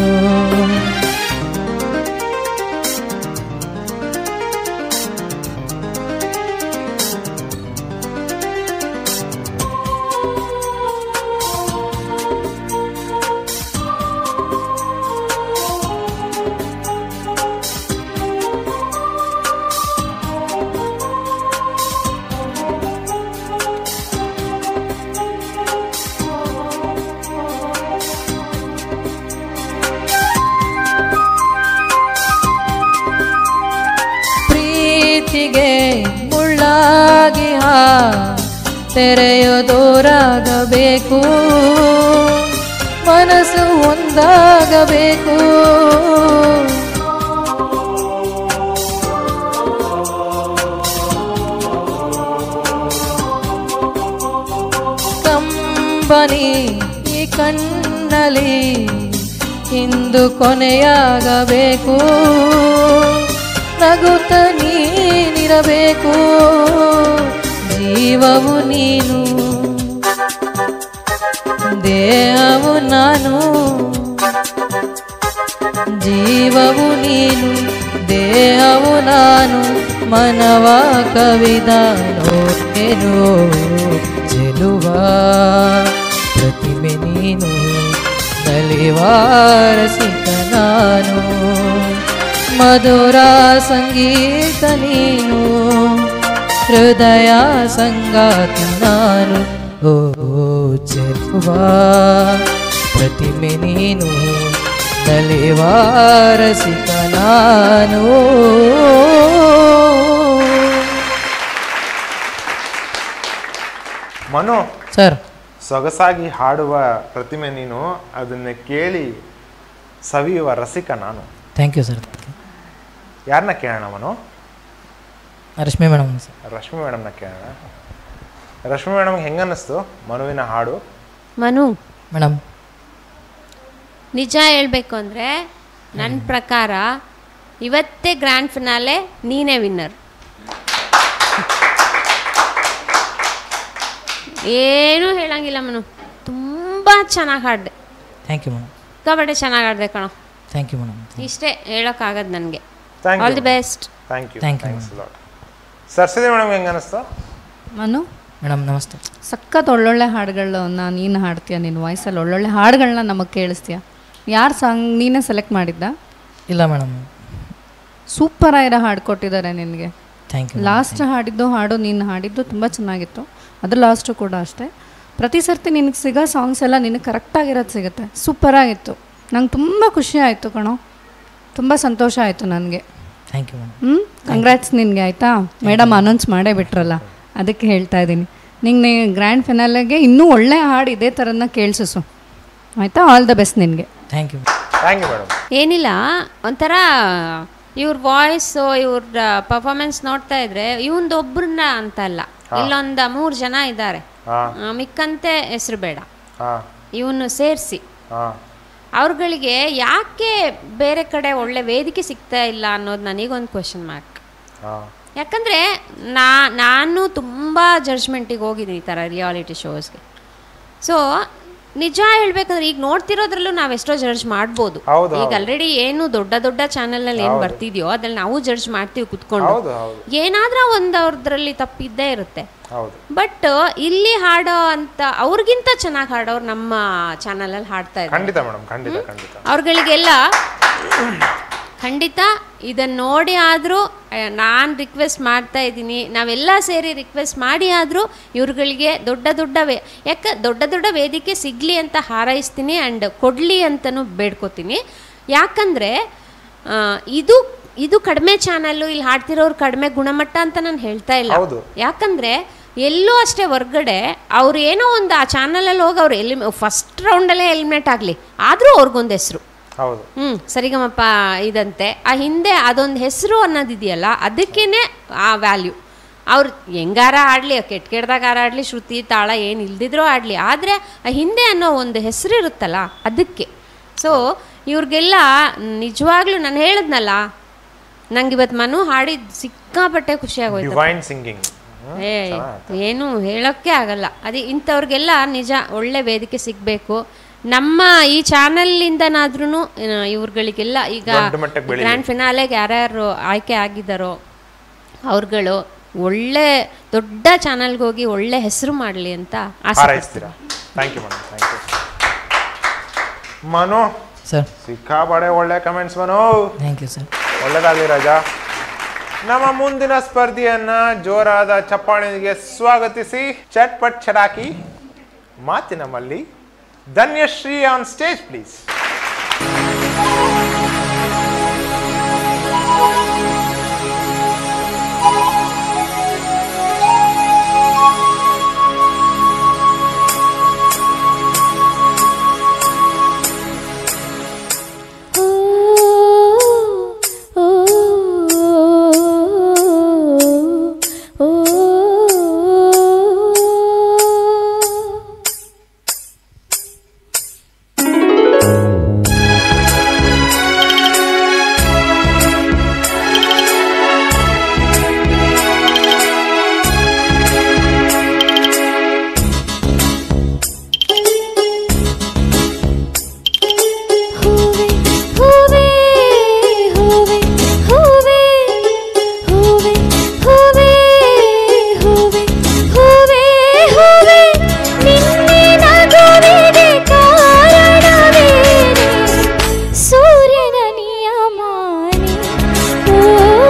ಪ್ರೀತಿಗೆ ಮುಳ್ಳಾಗಿ ಹಾ ತೆರೆಯೋದೋರಾಗಬೇಕು ಮನಸ್ಸು ಒಂದಾಗಬೇಕು ಕಂಬನಿ ಈ ಕಣ್ಣಲ್ಲಿ ಇಂದು ಕೊನೆಯಾಗಬೇಕು ನಗುತ್ತ ನೀನಿರಬೇಕು ಜೀವವು ನೀನು ದೇಹವು ನಾನು ಜೀವವು ನೀನು ದೇಹವು ನಾನು ಮನವ ಕವಿದಾನೋ ಏನು ಚೆಲುವ ಪ್ರತಿಮೆ ನೀನು ನಲಿವಾರಸಿಕ ನಾನು ಮಧುರ ಸಂಗೀತ ನೀನು ಹೃದಯ ಸಂಗಾತಿ ನಾನು ಓ ಚೆಲುವ ಪ್ರತಿಮೆ ನೀನು ನಲಿವಾರಸಿಕ ನಾನು ಮನು ಸರ್ ಸೊಗಸಾಗಿ ಹಾಡುವ ಪ್ರತಿಮೆ ನೀನು ಅದನ್ನ ಕೇಳಿ ಸವಿಯುವ ರಸಿಕ ನಾನು ಥ್ಯಾಂಕ್ ಯು ಸರ್ ಯಾರನ್ನ ಕೇಳೋಣ ಮನು ರಶ್ಮಿ ಮೇಡಮ್ ಸರ್ ರಶ್ಮಿ ಮೇಡಮ್ನ ಕೇಳೋಣ ರಶ್ಮಿ ಮೇಡಮ್ಗೆ ಹೆಂಗನ್ನಿಸ್ತು ಮನುವಿನ ಹಾಡು ಮನು ಮೇಡಮ್ ನಿಜ ಹೇಳಬೇಕು ಅಂದರೆ ನನ್ನ ಪ್ರಕಾರ ಇವತ್ತೇ ಗ್ರ್ಯಾಂಡ್ ಫಿನಾಲೆ ನೀನೇ ವಿನ್ನರ್ ಏನೂ ಹೇಳಂಗಿಲ್ಲ ಮನು ತುಂಬ ಚೆನ್ನಾಗಿ ಹಾಡಿದೆ ಥ್ಯಾಂಕ್ ಯು ಮೇಡಮ್ ಸಿಕ್ಕಾಪಟ್ಟೆ ಚೆನ್ನಾಗಿ ಆಡಿದೆ ಕಣೋ ಥ್ಯಾಂಕ್ ಯು ಮೇಡಮ್ ಇಷ್ಟೇ ಹೇಳೋಕ್ಕಾಗದು ನನಗೆ thank all you the best thank you Thank you, thanks lot Saraswati madam ಹೆಂಗನ್ನಿಸ್ತು ಮನು ಮೇಡಮ್ ನಮಸ್ತೆ ಸಖತ್ ಒಳ್ಳೊಳ್ಳೆ ಹಾಡುಗಳನ್ನ ನೀನು ಹಾಡ್ತೀಯ ನಿನ್ನ ವಾಯ್ಸಲ್ಲಿ ಒಳ್ಳೊಳ್ಳೆ ಹಾಡುಗಳನ್ನ ನಮಗೆ ಕೇಳಿಸ್ತೀಯ ಯಾರು ಸಾಂಗ್ ನೀನೇ ಸೆಲೆಕ್ಟ್ ಮಾಡಿದ್ದ ಇಲ್ಲ ಮೇಡಮ್ ಸೂಪರ್ ಆಗಿರೋ ಹಾಡು ಕೊಟ್ಟಿದ್ದಾರೆ ನಿನಗೆ ಥ್ಯಾಂಕ್ ಯು ಲಾಸ್ಟ್ ಹಾಡಿದ್ದು ಹಾಡು ನೀನು ಹಾಡಿದ್ದು ತುಂಬ ಚೆನ್ನಾಗಿತ್ತು ಅದು ಲಾಸ್ಟು ಕೂಡ ಅಷ್ಟೇ ಪ್ರತಿ ಸರ್ತಿ ನಿನಗೆ ಸಿಗೋ ಸಾಂಗ್ಸ್ ಎಲ್ಲ ನಿನಗೆ ಕರೆಕ್ಟಾಗಿರೋದು ಸಿಗುತ್ತೆ ಸೂಪರಾಗಿತ್ತು ನಂಗೆ ತುಂಬ ಖುಷಿ ಆಯಿತು ಕಣೋ ತುಂಬ ಸಂತೋಷ ಆಯಿತು ನನಗೆ ಥ್ಯಾಂಕ್ ಯು ಮೇಡಮ್ ಹ್ಞೂ ಕಂಗ್ರ್ಯಾಟ್ಸ್ ನಿನಗೆ ಆಯಿತಾ ಮೇಡಮ್ ಅನೌನ್ಸ್ ಮಾಡೇ ಬಿಟ್ರಲ್ಲ ಅದಕ್ಕೆ ಹೇಳ್ತಾ ಇದ್ದೀನಿ ನಿಂಗೆ ಗ್ರ್ಯಾಂಡ್ ಫಿನಾಲೆಗೆ ಇನ್ನೂ ಒಳ್ಳೆ ಹಾಡು ಇದೇ ಥರನ ಕೇಳಿಸು ಆಯಿತಾ ಆಲ್ ದ ಬೆಸ್ಟ್ ನಿನಗೆ thank you thank you madam ಏನಿಲ್ಲ ಒಂಥರ ಇವ್ರ ವಾಯ್ಸು ಇವ್ರ ಪರ್ಫಾರ್ಮೆನ್ಸ್ ನೋಡ್ತಾ ಇದ್ರೆ ಇವಂದೊಬ್ಬರನ್ನ ಅಂತ ಅಲ್ಲ ಇಲ್ಲೊಂದು ಮೂರು ಜನ ಇದ್ದಾರೆ ಹಾಂ ಮಿಕ್ಕಂತೆ ಹೆಸರು ಬೇಡ ಹಾಂ ಇವನು ಸೇರಿಸಿ ಹಾಂ ಅವ್ರುಗಳಿಗೆ ಯಾಕೆ ಬೇರೆ ಕಡೆ ಒಳ್ಳೆ ವೇದಿಕೆ ಸಿಗ್ತಾ ಇಲ್ಲ ಅನ್ನೋದು ನನಗೊಂದು ಕ್ವಶನ್ ಮಾರ್ಕ್ ಹಾಂ ಯಾಕಂದರೆ ನಾ ನಾನು ತುಂಬ ಜಡ್ಜ್ಮೆಂಟಿಗೆ ಹೋಗಿದ್ದೀನಿ ಈ ಥರ ರಿಯಾಲಿಟಿ ಶೋಸ್ಗೆ ಸೊ ನಿಜ ಹೇಳ್ಬೇಕಂದ್ರೆ ಈಗ ನೋಡ್ತಿರೋದ್ರಲ್ಲೂ ನಾವು ಎಷ್ಟೋ ಜಡ್ಜ್ ಮಾಡ್ಬೋದು ಹೌದು, ಈಗ ಆಲ್ರೆಡಿ ಏನು ದೊಡ್ಡ ದೊಡ್ಡ ಚಾನಲಲ್ಲಿ ಏನು ಬರ್ತಿದ್ಯೋ ಅದ್ರಲ್ಲಿ ನಾವು ಜಡ್ಜ್ ಮಾಡ್ತೀವಿ ಕುತ್ಕೊಂಡು ಹೌದು ಹೌದು ಏನಾದ್ರೂ ಒಂದು ಅವ್ರದ್ರಲ್ಲಿ ತಪ್ಪಿದ್ದೇ ಇರುತ್ತೆ ಹೌದು ಬಟ್ ಇಲ್ಲಿ ಹಾಡೋ ಅಂತ ಅವ್ರಿಗಿಂತ ಚೆನ್ನಾಗಿ ಹಾಡೋರು ನಮ್ಮ ಚಾನಲಲ್ಲಿ ಹಾಡ್ತಾ ಇದ್ದಾರೆ ಖಂಡಿತ ಮೇಡಮ್ ಖಂಡಿತ ಖಂಡಿತ ಅವ್ರುಗಳಿಗೆಲ್ಲ ಖಂಡಿತ ಇದನ್ನು ನೋಡಿ ಆದರೂ ನಾನು ರಿಕ್ವೆಸ್ಟ್ ಮಾಡ್ತಾ ಇದ್ದೀನಿ ನಾವೆಲ್ಲ ಸೇರಿ ರಿಕ್ವೆಸ್ಟ್ ಮಾಡಿ ಆದರೂ ಇವ್ರುಗಳಿಗೆ ದೊಡ್ಡ ದೊಡ್ಡ ವೇ ಯಾಕೆ ದೊಡ್ಡ ದೊಡ್ಡ ವೇದಿಕೆ ಸಿಗಲಿ ಅಂತ ಹಾರೈಸ್ತೀನಿ ಆ್ಯಂಡ್ ಕೊಡಲಿ ಅಂತಲೂ ಬೇಡ್ಕೋತೀನಿ ಯಾಕಂದರೆ ಇದು ಇದು ಕಡಿಮೆ ಚಾನಲ್ಲು ಇಲ್ಲಿ ಹಾಡ್ತಿರೋರು ಕಡಿಮೆ ಗುಣಮಟ್ಟ ಅಂತ ನಾನು ಹೇಳ್ತಾ ಇಲ್ಲ ಹೌದು. ಯಾಕಂದರೆ ಎಲ್ಲೂ ಅಷ್ಟೇ ಹೊರ್ಗಡೆ ಅವ್ರು ಏನೋ ಒಂದು ಆ ಚಾನಲಲ್ಲಿ ಹೋಗಿ ಅವ್ರು ಎಲಿಮಿ ಫಸ್ಟ್ ರೌಂಡಲ್ಲೇ ಎಲಿಮಿನೇಟ್ ಆಗಲಿ ಆದರೂ ಅವ್ರಿಗೊಂದು ಹೆಸರು ಹೌದು ಹ್ಞೂ ಸರಿಗಮಪ್ಪ ಇದಂತೆ ಆ ಹಿಂದೆ ಅದೊಂದು ಹೆಸರು ಅನ್ನೋದಿದೆಯಲ್ಲ ಅದಕ್ಕೇನೆ ಆ ವ್ಯಾಲ್ಯೂ ಅವ್ರು ಹೆಂಗಾರ ಆಡಲಿ ಕೆಟ್ಟ ಕೆಟ್ಟದಾಗ ಆಡಲಿ ಶ್ರುತಿ ತಾಳ ಏನು ಇಲ್ದಿದ್ರೂ ಆಡಲಿ ಆದರೆ ಆ ಹಿಂದೆ ಅನ್ನೋ ಒಂದು ಹೆಸರು ಇರುತ್ತಲ್ಲ ಅದಕ್ಕೆ ಸೊ ಇವ್ರಿಗೆಲ್ಲ ನಿಜವಾಗ್ಲೂ ನಾನು ಹೇಳಿದ್ನಲ್ಲ ನಂಗೆ ಇವತ್ತು ಮನು ಹಾಡಿದ ಸಿಕ್ಕಾಪಟ್ಟೆ ಖುಷಿಯಾಗೋಯ್ತು ಡಿವೈನ್ ಸಿಂಗಿಂಗ್ ಏ ಏನು ಹೇಳೋಕ್ಕೆ ಆಗಲ್ಲ ಅದೇ ಇಂಥವ್ರಿಗೆಲ್ಲ ನಿಜ ಒಳ್ಳೆ ವೇದಿಕೆ ಸಿಗಬೇಕು ನಮ್ಮ ಈ ಚಾನಲ್ಲಿಂದನಾದ್ರೂ ಇವ್ರುಗಳಿಗೆಲ್ಲ ಈಗ ದೊಡ್ಡ ಮಟ್ಟಕ್ಕೆ ಬೆಳೀಲಿ. ಗ್ರ್ಯಾಂಡ್ ಫಿನಾಲೆಗೆ ಯಾರ್ಯಾರು ಆಯ್ಕೆ ಆಗಿದ್ದಾರೋ ಅವ್ರುಗಳು ಒಳ್ಳೆ ದೊಡ್ಡ ಚಾನಲ್ಗೆ ಹೋಗಿ ಒಳ್ಳೆ ಹೆಸರು ಮಾಡಲಿ ಅಂತ ಆಸೆ ಹಾರೈಸ್ತೀರಾ thank you madam thank you Manu sir ಸಿಕ್ಕಾಪಡೆ ಒಳ್ಳೆ comments Manu thank you sir ಒಳ್ಳೆದಾಗಲಿ ರಾಜಾ ನಮ್ಮ ಮುಂದಿನ ಸ್ಪರ್ಧೆಯನ್ನ ಜೋರಾದ ಚಪ್ಪಾಳೆಗೆ ಸ್ವಾಗತಿಸಿ ಚಟ್ಪಟ್ ಚಟಾಕಿ ಮಾತಿನ ಮಲ್ಲಿ ಧನ್ಯಶ್ರೀ ಆನ್ ಸ್ಟೇಜ್ ಪ್ಲೀಸ್ ಓ ಓ ಓ ಹೂವೆ ಹೂವೆ ಹೂವೆ ಹೂವೆ ಹೂವೆ ಹೂವೆ ಹೂವೆ ಹೂವೆ ಹೂವೆ ನಿನ್ನೆ ನಗುವಿಗೆ ಕಾರಣವೇನೆ ಸೂರ್ಯನ ನಿಯಮಾನೆ ಓ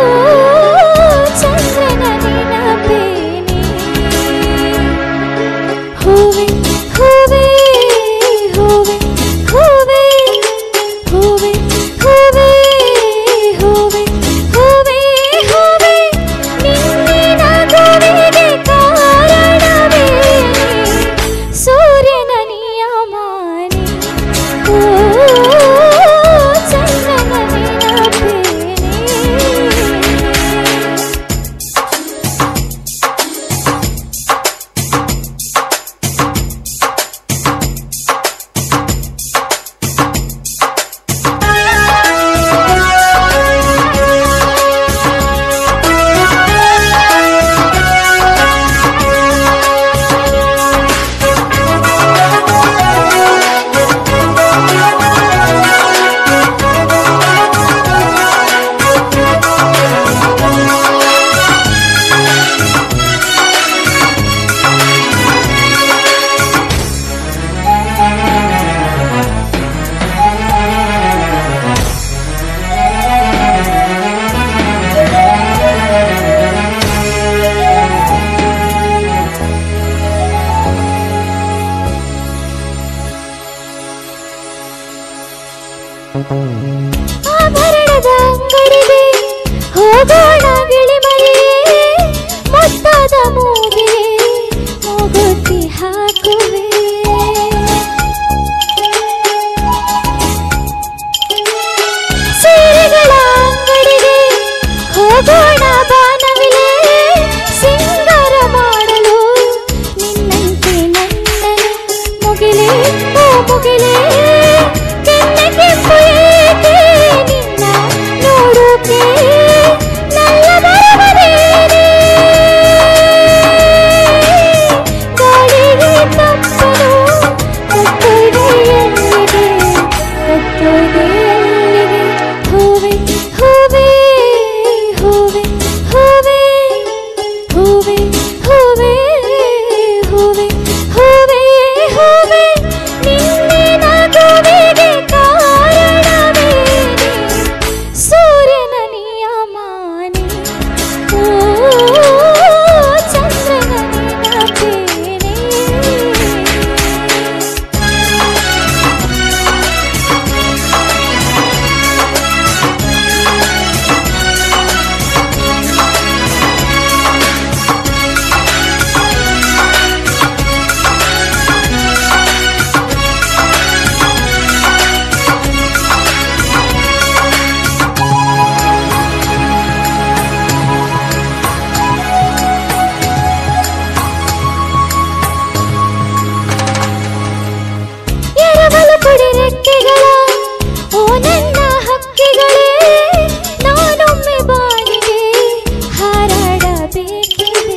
ಚಂದ್ರನ ನೆನಪೇನೆ ಹೂವೆ ಹೂವೆ ಹೂವೆ ಹೂವೆ ಹೂವೆ ಹೂವೆ ಹೂವೆ ಹೂವೆ ಹೂವೆ ನಿನ್ನೆ ನಗುವಿಗೆ ಕಾರಣವೇನೆ ಸೂರ್ಯನ ನಿಯಮಾನೆ ಓ ಚಂದ್ರನ ನೆನಪೇನೆ ಆಭರಣದ ಅಂಗಡಿಗೆ ಹೋಗೋಣ ಗಿಳಿಮಲೆಯೇ ಮುತ್ತಾದ ಮೂಗೆ ಮೂಗುತಿ ಹಾಕುವೆ ಸೀರೆಗಳ ಅಂಗಡಿಗೆ ಹೋಗೋಣ ಬಾನವಿಲೆ ಸಿಂಗಾರ ಮಾಡಲು ನಿನ್ನಂತೆ ನನ್ನನು ಮುಗಿಲೆ ಓ ಮುಗಿಲೆ ಕೆನ್ನೆ ಕೆಂಪು ಏಕೆ ನಿನ್ನ ನೋಡೋಕೆ ನನ್ನ ಬರವರೇನೆ ಗಾಳಿಗೆ ತಪ್ಪನು ಕತ್ತೋದೆ ಎಲ್ಲಿಗೆ ಕತ್ತೋದೆ ಎಲ್ಲಿಗೆ ಹೂವೆ ಹೂವೆ ಹೂವೆ ಹೂವೆ ಹೂವೆ ಹೂವೆ ಹೂವೆ ಹೂವೆ ಹೂವೆ ನಿನ್ನೆ ನಗುವಿಗೆ ಕಾರಣವೇನೆ ಸೂರ್ಯನ ನಿಯಮಾನೆ ಓ ಚಂದ್ರನ ನೆನಪೇನೆ ಎರವಲು ಪುಡಿ ರೆಕ್ಕೆಗಳ ಓ ನನ್ನ ಹಕ್ಕಿಗಳೇ ನಾನೊಮ್ಮೆ ಬಾನಿಗೆ ಹಾರಾಡಬೇಕಿದೆ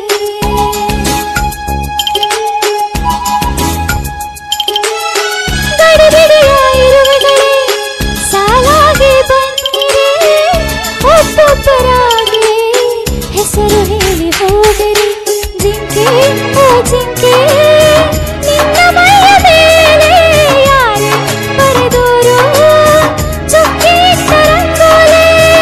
ಗಡಿಬಿಡಿಯ ಇರುವೆಗಳೇ ಸಾಲಾಗಿ ಬಂದಿರೆ ಒಬ್ಬೊಬ್ಬರಾಗಿ ಹೆಸರು ಹೇಳಿ ಹೋಗಿರಿ ಜಿಂಕೆ ಓ ಜಿಂಕೆ ನಿನ್ನ ಮೈಯ ಮೇಲೆ ಯಾರೇ ಬರೆದೋರು ಚುಕ್ಕಿ ತರಂಗೋಲೆ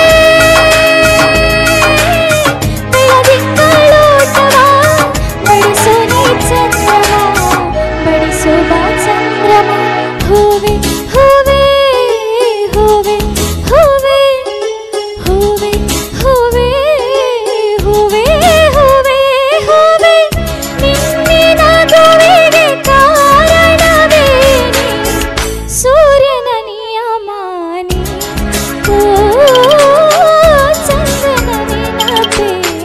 ಬೆಳದಿಂಗಳೋಟವ ಬಡಿಸೋ ನೀ ಚಂದ್ರಮ ಬಡಿಸೋ ಬಾ ಚಂದ್ರಮ ಹೂವೆ ಹೂವೆ ಹೂವೆ ಹೂವೆ ಹೂವೆ ಹೂವೆ ಹೂವೆ ಹೂವೆ ಹೂವೆ ನಿನ್ನಿನ ಗೋವಿಗೆ ಕಾರಣವೇನೆ ಸೂರ್ಯನ ನಿಯಮಾನೆ ಓ ಚಂದ್ರನ ನೆನಪೇನೆ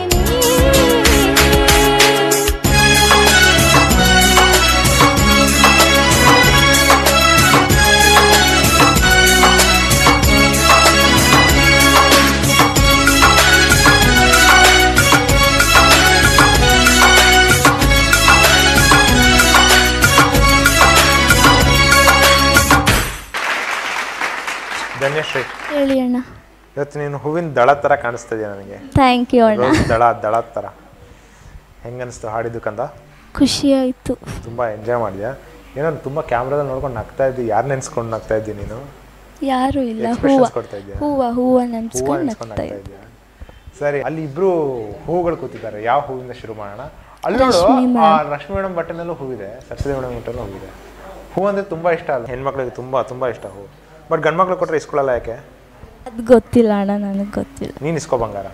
ಧನ್ಯಶ್ರೀ ಹೇಳಿ ಅಣ್ಣ ಇವತ್ತು ನೀನು ಹೂವಿನ ದಳ ಥರ ಕಾಣಿಸ್ತಾ ಇದೆಯಾ ನನಗೆ ಥ್ಯಾಂಕ್ ಯು ಅಣ್ಣ ರೋಸ್ ದಳ ದಳ ಥರ ಹೆಂಗನ್ನಿಸ್ತು ಹಾಡಿದ್ದು ಕಂದ ಖುಷಿ ಆಯಿತು ತುಂಬ ಎಂಜಾಯ್ ಮಾಡಿದ್ಯಾ ಏನೋ ತುಂಬ ಕ್ಯಾಮ್ರಾದಲ್ಲಿ ನೋಡ್ಕೊಂಡು ನಗ್ತಾ ಇದ್ದಿ ಯಾರು ನೆನ್ಸ್ಕೊಂಡು ನಗ್ತಾ ಇದ್ದಿ ನೀನು ಯಾರು ಇಲ್ಲ ಹೂವ Expressions ಕೊಡ್ತಾ ಇದ್ಯಾ? ಹೂವ ಹೂವ ಹೂವು ನೆನ್ಸ್ಕೊಂಡು ನೆನ್ಸ್ಕೊಂಡು ನಗ್ತಾ ನಗ್ತಾ ಇದ್ದೆ ಇದೆಯಾ ಸರಿ ಅಲ್ಲಿ ಇಬ್ರು ಹೂಗಳು ಕೂತಿದ್ದಾರೆ ಯಾವ ಹೂವಿಂದ ಶುರು ಮಾಡೋಣ ಅಲ್ಲಿ ನೋಡು ರಶ್ಮಿ ಆ madam. ರಶ್ಮಿ ಮೇಡಮ್ ಬಟ್ಟೆನಲ್ಲೂ ಹೂವಿದೆ ಸರಸ್ವತಿ ಮೇಡಮ್ ಬಟ್ಟೆನಲ್ಲೂ ಹೂವಿದೆ ಹೂ ಅಂದ್ರೆ ತುಂಬಾ ಇಷ್ಟ ಅಲ್ಲ ಹೆಣ್ಮಕ್ಳಿಗೆ ತುಂಬಾ ತುಂಬಾ ಇಷ್ಟ ಹೂ ಬಟ್ ಗಂಡ್ ಮಕ್ಳು ಕೊಟ್ರೆ ಇಸ್ಕೊಳ್ಳಲ್ಲ ಯಾಕೆ ಅದು ಗೊತ್ತಿಲ್ಲ ಅಣ್ಣ ನನಗೆ ಗೊತ್ತಿಲ್ಲ ನೀನು ಇಸ್ಕೋ ಬಂಗಾರ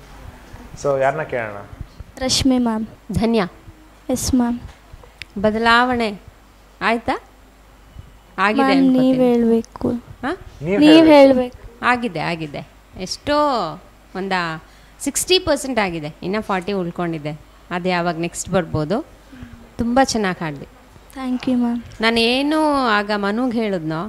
ಸೊ ಯಾರನ್ನ ಕೇಳೋಣ Rashmi ma'am Dhanya yes ma'am ಬದಲಾವಣೆ ಆಯ್ತಾ ಆಗಿದೆ ಮ್ಯಾಮ್ ನೀವು ಅನ್ಕೋತೀನಿ. ಹೇಳಬೇಕು ಹಾ? ನೀವ್ ನೀವು ಹೇಳಬೇಕು ಆಗಿದೆ ಆಗಿದೆ ಎಷ್ಟೋ ಒಂದು ಸಿಕ್ಸ್ಟಿ ಪರ್ಸೆಂಟ್ ಆಗಿದೆ ಇನ್ನು ಫಾರ್ಟಿ ಉಳ್ಕೊಂಡಿದೆ ಅದು ಯಾವಾಗ ನೆಕ್ಸ್ಟ್ ಬರ್ಬೋದು ತುಂಬ ಚೆನ್ನಾಗಿ ಹಾಡಿದೆ ಥ್ಯಾಂಕ್ ಯು ಮ್ಯಾಮ್ ನಾನೇನು ಆಗ ಮನುಗೆ ಹೇಳಿದ್ನೋ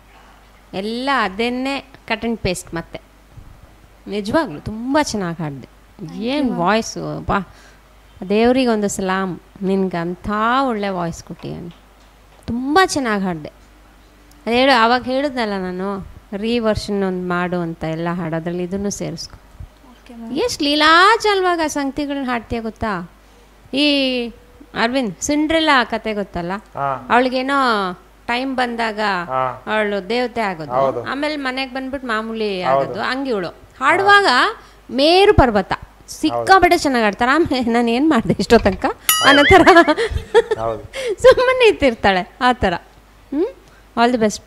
ಎಲ್ಲ ಅದನ್ನೇ ಕಟ್ ಆ್ಯಂಡ್ ಪೇಸ್ಟ್ ಮತ್ತೆ ನಿಜವಾಗ್ಲೂ ತುಂಬ ಚೆನ್ನಾಗಿ ಹಾಡಿದೆ ಏನು ವಾಯ್ಸು ಬಾ ದೇವ್ರಿಗೆ ಒಂದು ಸಲಾಮ್ ನಿನ್ಗೆ ಅಂಥ ಒಳ್ಳೆ ವಾಯ್ಸ್ ಕೊಟ್ಟಿಯಾನೆ ತುಂಬ ಚೆನ್ನಾಗಿ ಹಾಡಿದೆ ಅದು ಹೇಳು ಆವಾಗ ಹೇಳಿದ್ನಲ್ಲ ನಾನು ರೀವರ್ಷನ್ ಒಂದು ಮಾಡು ಅಂತ ಎಲ್ಲ ಹಾಡೋದ್ರಲ್ಲಿ ಇದನ್ನು ಸೇರಿಸ್ಕೊ ಎಷ್ಟು ಲೀಲಾಚಾಲವಾಗ ಸಂಗತಿಗಳನ್ನ ಹಾಡ್ತೀಯ ಗೊತ್ತಾ ಈ ಅರವಿಂದ್ ಸಿಂಡ್ರೆಲ್ಲ ಕತೆ ಗೊತ್ತಲ್ಲ ಹಾ. ಅವಳಿಗೇನೋ ಟೈಮ್ ಬಂದಾಗ ಹಾ. ಅವಳು ದೇವತೆ ಆಗೋದು ಹೌದು. ಆಮೇಲೆ ಮನೆಗೆ ಬಂದ್ಬಿಟ್ಟು ಮಾಮೂಲಿ ಆಗೋದು ಹಂಗೆ ಇವಳು ಹಾಡುವಾಗ ಮೇರು ಪರ್ವತ ಸಿಕ್ಕಾಪಟ್ಟೆ ಚೆನ್ನಾಗಿ ಆಡ್ತಾರೆ ಆಮೇಲೆ ನಾನು ಏನು ಮಾಡಿದೆ ಇಷ್ಟೋ ತನಕ ಅನ್ನೋ ಥರ ಹೌದು ಸುಮ್ಮನೆ ಇತ್ತಿರ್ತಾಳೆ ಆ ಥರ ಹ್ಞೂ ಆಲ್ ದಿ ಬೆಸ್ಟ್ ಪಾ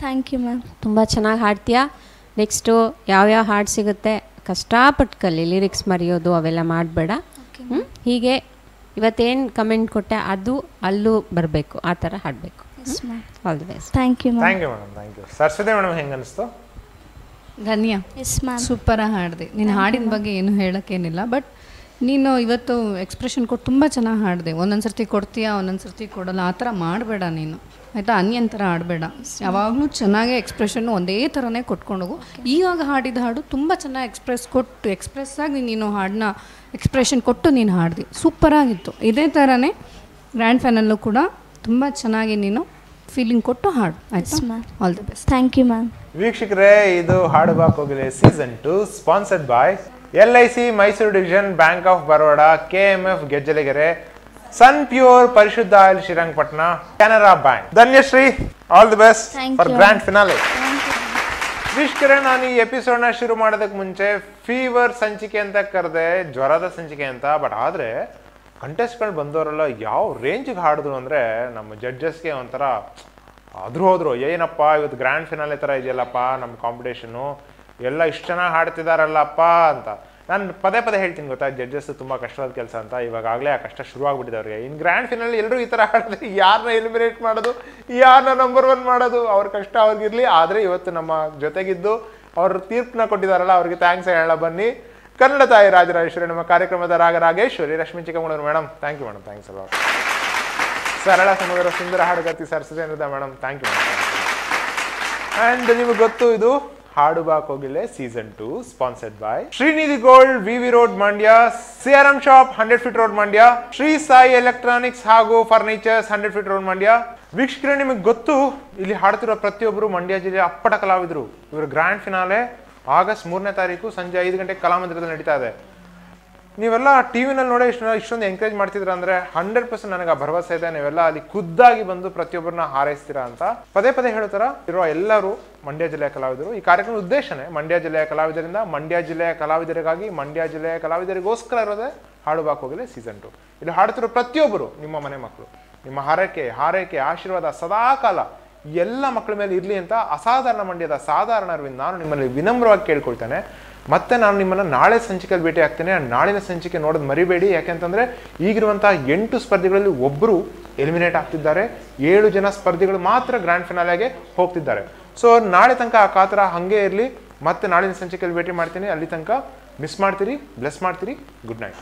ಥ್ಯಾಂಕ್ ಯು ಮ್ಯಾಮ್ ತುಂಬ ಚೆನ್ನಾಗಿ ಹಾಡ್ತೀಯಾ ನೆಕ್ಸ್ಟು ಯಾವ್ಯಾವ ಹಾಡು ಸಿಗುತ್ತೆ ಕಷ್ಟಪಟ್ಟು ಕಲಿ ಲಿರಿಕ್ಸ್ ಮರೆಯೋದು ಅವೆಲ್ಲ ಮಾಡಬೇಡ ಹೀಗೆ ಇವತ್ತೇನು ಕಮೆಂಟ್ ಕೊಟ್ಟೆ ಅದು ಅಲ್ಲೂ ಬರಬೇಕು ಆ ಥರ ಹಾಡಬೇಕು yes ma'am all the best thank you ma'am thank you madam thank you ಸರ್ಸದೆ ಮೇಡಮ್ ಹೆಂಗೆ ಅನಿಸ್ತು ಧನ್ಯ ಎಸ್ ಮ್ಯಾಮ್ ಸೂಪರಾಗಿ ಹಾಡಿದೆ ನೀನು ಹಾಡಿನ ಬಗ್ಗೆ ಏನು ಹೇಳೋಕ್ಕೇನಿಲ್ಲ ಬಟ್ ನೀನು ಇವತ್ತು ಎಕ್ಸ್ಪ್ರೆಷನ್ ಕೊಟ್ಟು ತುಂಬ ಚೆನ್ನಾಗಿ ಹಾಡಿದೆ ಒಂದೊಂದು ಸರ್ತಿ ಕೊಡ್ತೀಯಾ ಒಂದೊಂದು ಸರ್ತಿ ಕೊಡಲ್ಲ ಆ ಥರ ಮಾಡಬೇಡ ನೀನು ಆಯಿತಾ ಅನ್ಯನ್ ಥರ ಆಡಬೇಡ ಯಾವಾಗಲೂ ಚೆನ್ನಾಗೇ ಎಕ್ಸ್ಪ್ರೆಷನ್ನು ಒಂದೇ ಥರನೇ ಕೊಟ್ಕೊಂಡೋಗು ಇವಾಗ ಹಾಡಿದ ಹಾಡು ತುಂಬ ಚೆನ್ನಾಗಿ ಎಕ್ಸ್ಪ್ರೆಸ್ ಕೊಟ್ಟು ಎಕ್ಸ್ಪ್ರೆಸ್ ಆಗಿ ನೀನು ಹಾಡನ್ನ ಎಕ್ಸ್ಪ್ರೆಷನ್ ಕೊಟ್ಟು ನೀನು ಹಾಡಿದೆ ಸೂಪರಾಗಿತ್ತು ಇದೇ ಥರನೇ ಗ್ರ್ಯಾಂಡ್ ಫೈನಲ್ಲೂ ಕೂಡ ತುಂಬ ಚೆನ್ನಾಗಿ ನೀನು ಫೀಲಿಂಗ್ ಕೊಟ್ಟು ಹಾಡು ಆಯಿತಾ Yes, ma'am. All the best thank you ma'am ವೀಕ್ಷಕರೇ ಇದು ಹಾಡು ಬಾಕ್ ಹೋಗಿದೆ season two sponsored by L I C Mysuru division bank of Baroda K M F Gejjalagere Sun Pure ಪರಿಶುದ್ಧ oil Srirangapatna Canara bank Dhanyashree all the best Thank for you. Grand finale ವೀಕ್ಷಕರೇ ನಾನು ಈ ಎಪಿಸೋಡ್ನ ಶುರು ಮಾಡೋದಕ್ಕೆ ಮುಂಚೆ ಫೀವರ್ ಸಂಚಿಕೆ ಅಂತ ಕರೆದೆ ಜ್ವರದ ಸಂಚಿಕೆ ಅಂತ ಬಟ್ ಆದರೆ ಕಂಟೆಸ್ಟ್ಗಳು ಬಂದವರೆಲ್ಲ ಯಾವ ರೇಂಜಿಗೆ ಹಾಡಿದ್ರು ಅಂದರೆ ನಮ್ಮ ಜಡ್ಜಸ್ಗೆ ಒಂಥರ ಅದ್ರು ಹೋದ್ರು ಏನಪ್ಪ ಇವತ್ತು ಗ್ರ್ಯಾಂಡ್ ಫಿನಾಲೆ ಥರ ಇದೆಯಲ್ಲಪ್ಪ ನಮ್ಮ ಕಾಂಪಿಟೇಷನು ಎಲ್ಲ ಇಷ್ಟು ಚೆನ್ನಾಗಿ ಹಾಡ್ತಿದಾರಲ್ಲಪ್ಪ ಅಂತ ನಾನು ಪದೇ ಪದೇ ಹೇಳ್ತೀನಿ ಗೊತ್ತಾ ಜಡ್ಜಸ್ ತುಂಬ ಕಷ್ಟವಾದ ಕೆಲಸ ಅಂತ ಇವಾಗಲೇ ಆ ಕಷ್ಟ ಶುರುವಾಗ್ಬಿಟ್ಟಿದೆ ಅವ್ರಿಗೆ ಇನ್ನು ಗ್ರ್ಯಾಂಡ್ ಫಿನಾಲ್ ಎಲ್ಲರೂ ಈ ಥರ ಹಾಡಿದ್ರೆ ಯಾರನ್ನ ಎಲಿಮಿನೇಟ್ ಮಾಡೋದು ಯಾರನ್ನ ನಂಬರ್ ಒನ್ ಮಾಡೋದು ಅವ್ರ ಕಷ್ಟ ಅವ್ರಿಗಿರಲಿ ಆದರೆ ಇವತ್ತು ನಮ್ಮ ಜೊತೆಗಿದ್ದು ಅವ್ರ ತೀರ್ಪನ್ನ ಕೊಟ್ಟಿದ್ದಾರಲ್ಲ ಅವ್ರಿಗೆ ಥ್ಯಾಂಕ್ಸ್ ಹೇಳೋಣ ಬನ್ನಿ ಕನ್ನಡ ತಾಯಿ ರಾಜರಾಜೇಶ್ವರಿ ನಮ್ಮ ಕಾರ್ಯಕ್ರಮದ ರಾಗ Rageshwari Rashmi Chikkamagaluru madam thank you madam thanks ಅಲ್ಲ ಸರಳ ಸಮುದ್ರ ಸುಂದರ ಹಾಡುಗತಿ ಸರಸ್ವತಿ ಅನ್ನದ madam thank you madam and ನಿಮಗೆ ಗೊತ್ತು ಇದು ಹಾಡು ಬಾಕ್ ಹೋಗಿಲ್ಲ season two sponsored by Srinidhi gold V V road Mandya CRM shop hundred feet road Mandya Shri Sai electronics ಹಾಗೂ furnitures hundred feet road Mandya ವೀಕ್ಷಕರೇ ನಿಮಗೆ ಗೊತ್ತು ಇಲ್ಲಿ ಹಾಡ್ತಿರೋ ಪ್ರತಿಯೊಬ್ಬರು ಮಂಡ್ಯ ಜಿಲ್ಲೆಯ ಅಪ್ಪಟ ಕಲಾವಿದರು ಇವರು ಗ್ರ್ಯಾಂಡ್ ಫಿನಾಲೆ ಆಗಸ್ಟ್ ಮೂರನೇ ತಾರೀಕು ಸಂಜೆ ಐದು ಗಂಟೆಗೆ ಕಲಾಮಂದಿರದಲ್ಲಿ ನಡೀತಾ ಇದೆ ನೀವೆಲ್ಲ ಟಿ ವಿನಲ್ಲಿ ನೋಡಿ ಇಷ್ಟು ಇಷ್ಟೊಂದು ಎಂಕರೇಜ್ ಮಾಡ್ತಿದ್ರ ಅಂದ್ರೆ ಹಂಡ್ರೆಡ್ ಪರ್ಸೆಂಟ್ ನನಗೆ ಆ ಭರವಸೆ ಇದೆ ನೀವೆಲ್ಲ ಅಲ್ಲಿ ಖುದ್ದಾಗಿ ಬಂದು ಪ್ರತಿಯೊಬ್ಬರನ್ನ ಹಾರೈಸ್ತೀರಾ ಅಂತ ಪದೇ ಪದೇ ಹೇಳ್ತಾರ ಇರೋ ಎಲ್ಲರೂ ಮಂಡ್ಯ ಜಿಲ್ಲೆಯ ಕಲಾವಿದರು ಈ ಕಾರ್ಯಕ್ರಮದ ಉದ್ದೇಶನೇ ಮಂಡ್ಯ ಜಿಲ್ಲೆಯ ಕಲಾವಿದರಿಂದ ಮಂಡ್ಯ ಜಿಲ್ಲೆಯ ಕಲಾವಿದರಿಗಾಗಿ ಮಂಡ್ಯ ಜಿಲ್ಲೆಯ ಕಲಾವಿದರಿಗೋಸ್ಕರ ಇರೋದೇ ಹಾಡು ಬಾಕ್ ಹೋಗಲಿ ಸೀಸನ್ ಟು ಇಲ್ಲಿ ಹಾಡ್ತಿರೋ ಪ್ರತಿಯೊಬ್ಬರು ನಿಮ್ಮ ಮನೆ ಮಕ್ಕಳು ನಿಮ್ಮ ಹಾರೈಕೆ ಹಾರೈಕೆ ಆಶೀರ್ವಾದ ಸದಾಕಾಲ ಎಲ್ಲ ಮಕ್ಕಳ ಮೇಲೆ ಇರಲಿ ಅಂತ ಅಸಾಧಾರಣ ಮಂಡ್ಯದ ಸಾಧಾರಣ ಅರವಿಂದ್ ನಾನು ನಿಮ್ಮಲ್ಲಿ ವಿನಮ್ರವಾಗಿ ಕೇಳ್ಕೊಳ್ತೇನೆ ಮತ್ತೆ ನಾನು ನಿಮ್ಮನ್ನ ನಾಳೆ ಸಂಚಿಕೆಯಲ್ಲಿ ಭೇಟಿ ಆಗ್ತೇನೆ ಆ ನಾಳಿನ ಸಂಚಿಕೆ ನೋಡೋದು ಮರಿಬೇಡಿ ಯಾಕೆಂತಂದ್ರೆ ಈಗಿರುವಂತಹ ಎಂಟು ಸ್ಪರ್ಧಿಗಳಲ್ಲಿ ಒಬ್ಬರು ಎಲಿಮಿನೇಟ್ ಆಗ್ತಿದ್ದಾರೆ ಏಳು ಜನ ಸ್ಪರ್ಧಿಗಳು ಮಾತ್ರ ಗ್ರ್ಯಾಂಡ್ ಫಿನಾಲೆಗೆ ಹೋಗ್ತಿದ್ದಾರೆ ಸೊ ನಾಳೆ ತನಕ ಆ ಕಾತರ ಹಂಗೆ ಇರಲಿ ಮತ್ತೆ ನಾಳಿನ ಸಂಚಿಕೆಯಲ್ಲಿ ಭೇಟಿ ಮಾಡ್ತೀನಿ ಅಲ್ಲಿ ತನಕ ಮಿಸ್ ಮಾಡ್ತೀರಿ ಬ್ಲೆಸ್ ಮಾಡ್ತೀರಿ ಗುಡ್ ನೈಟ್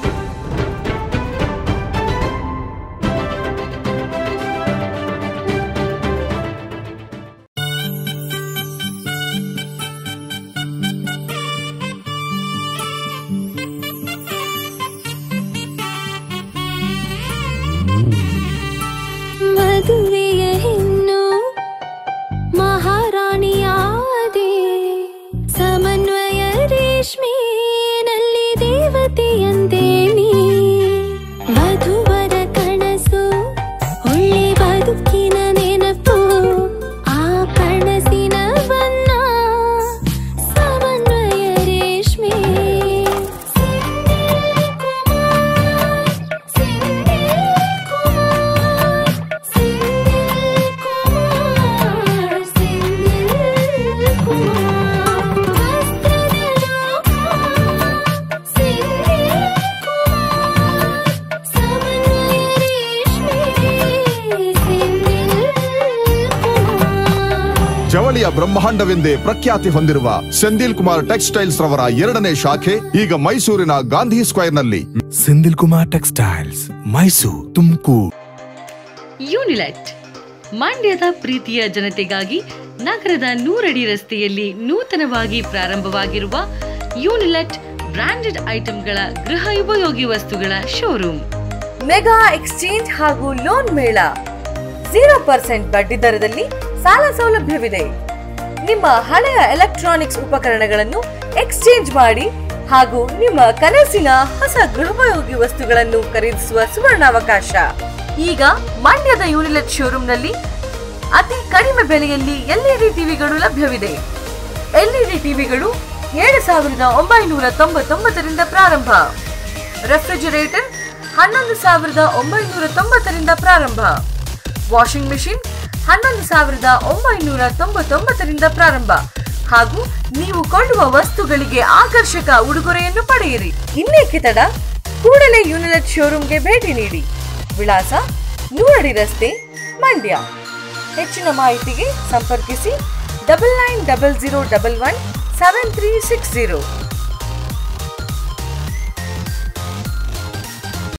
ಮದುವೆಯ ಹೆಣ್ಣು ಮಹಾರಾಣಿಯಾದೆ ಸಮನ್ವಯ ರೇಷ್ಮೆನಲ್ಲಿ ದೇವತೆಯಂತೆ ನೀ ವಧುವರ ಕನಸು ಒಳ್ಳೆ ಬದುಕಿನ ನೆನಪು ಆ ಕನಸಿನ ಬಣ್ಣ ಸಮನ್ವಯ ರೇಷ್ಮೆ ಸೆಂದಿಲ್ ಕುಮಾರ್, ಸೆಂದಿಲ್ ಕುಮಾರ್, ಸೆಂದಿಲ್ ಕುಮಾರ್, ಸೆಂದಿಲ್ ಕುಮಾರ್. ವಸ್ತ್ರದ ಲೋಕ, ಸೆಂದಿಲ್ ಕುಮಾರ್, ಸಮನ್ವಯ ರೇಷ್ಮೆ, ಸೆಂದಿಲ್ ಕುಮಾರ್. ಜವಳಿಯ ಬ್ರಹ್ಮಾಂಡವೆಂದೇ ಪ್ರಖ್ಯಾತಿ ಹೊಂದಿರುವ ಸೆಂದಿಲ್ ಕುಮಾರ್ ಟೆಕ್ಸ್ಟೈಲ್ಸ್ ರವರ ಎರಡನೇ ಶಾಖೆ ಈಗ ಮೈಸೂರಿನ ಗಾಂಧಿ ಸ್ಕ್ವೇರ್ನಲ್ಲಿ ಸೆಂದಿಲ್ ಕುಮಾರ್ ಟೆಕ್ಸ್ಟೈಲ್ಸ್ ಮೈಸೂರು ತುಮಕೂರು ಯೂನಿಲೆಟ್ ಮಂಡ್ಯದ ಪ್ರೀತಿಯ ಜನತೆಗಾಗಿ ನಗರದ ನೂರಡಿ ರಸ್ತೆಯಲ್ಲಿ ನೂತನವಾಗಿ ಪ್ರಾರಂಭವಾಗಿರುವ ಯೂನಿಲೆಟ್ ಬ್ರಾಂಡೆಡ್ ಐಟಂಗಳ ಗೃಹ ಉಪಯೋಗಿ ವಸ್ತುಗಳ ಶೋರೂಮ್ ಮೆಗಾ ಎಕ್ಸ್ಚೇಂಜ್ ಹಾಗೂ ಲೋನ್ ಮೇಳ ಜೀರೋ ಪರ್ಸೆಂಟ್ ಬಡ್ಡಿ ದರದಲ್ಲಿ ಸಾಲ ಸೌಲಭ್ಯವಿದೆ ನಿಮ್ಮ ಹಳೆಯ ಎಲೆಕ್ಟ್ರಾನಿಕ್ಸ್ ಉಪಕರಣಗಳನ್ನು ಎಕ್ಸ್ಚೇಂಜ್ ಮಾಡಿ ಹಾಗೂ ನಿಮ್ಮ ಕನಸಿನ ಹೊಸ ಗೃಹೋಪಯೋಗಿ ವಸ್ತುಗಳನ್ನು ಖರೀದಿಸುವ ಸುವರ್ಣಾವಕಾಶ ಈಗ ಮಂಡ್ಯದ ಯೂನಿಲೆಟ್ ಶೋರೂಮ್ನಲ್ಲಿ ಅತಿ ಕಡಿಮೆ ಬೆಲೆಯಲ್ಲಿ ಎಲ್ಇಡಿ ಟಿವಿಗಳು ಲಭ್ಯವಿದೆ ಎಲ್ಇಡಿ ಟಿವಿಗಳು ಏಳು ಸಾವಿರದ ಒಂಬೈನೂರ ತೊಂಬತ್ತೊಂಬತ್ತರಿಂದ ಪ್ರಾರಂಭ ರೆಫ್ರಿಜರೇಟರ್ ಹನ್ನೊಂದು ಸಾವಿರದ ಒಂಬೈನೂರ ತೊಂಬತ್ತರಿಂದ ಪ್ರಾರಂಭ ವಾಷಿಂಗ್ ಮೆಷಿನ್ ಹನ್ನೊಂದು ಸಾವಿರದ ಒಂಬೈನೂರ ತೊಂಬತ್ತೊಂಬತ್ತರಿಂದ ಪ್ರಾರಂಭ ಹಾಗೂ ನೀವು ಕೊಳ್ಳುವ ವಸ್ತುಗಳಿಗೆ ಆಕರ್ಷಕ ಉಡುಗೊರೆಯನ್ನು ಪಡೆಯಿರಿ ಇನ್ನೇಕೆ ತಡ ಕೂಡಲೇ ಯೂನಿಲೆಟ್ ಶೋರೂಮ್ಗೆ ಭೇಟಿ ನೀಡಿ ವಿಳಾಸ ನೂರಡಿ ರಸ್ತೆ ಮಂಡ್ಯ ಹೆಚ್ಚಿನ ಮಾಹಿತಿಗೆ ಸಂಪರ್ಕಿಸಿ double nine double zero double one seven three six zero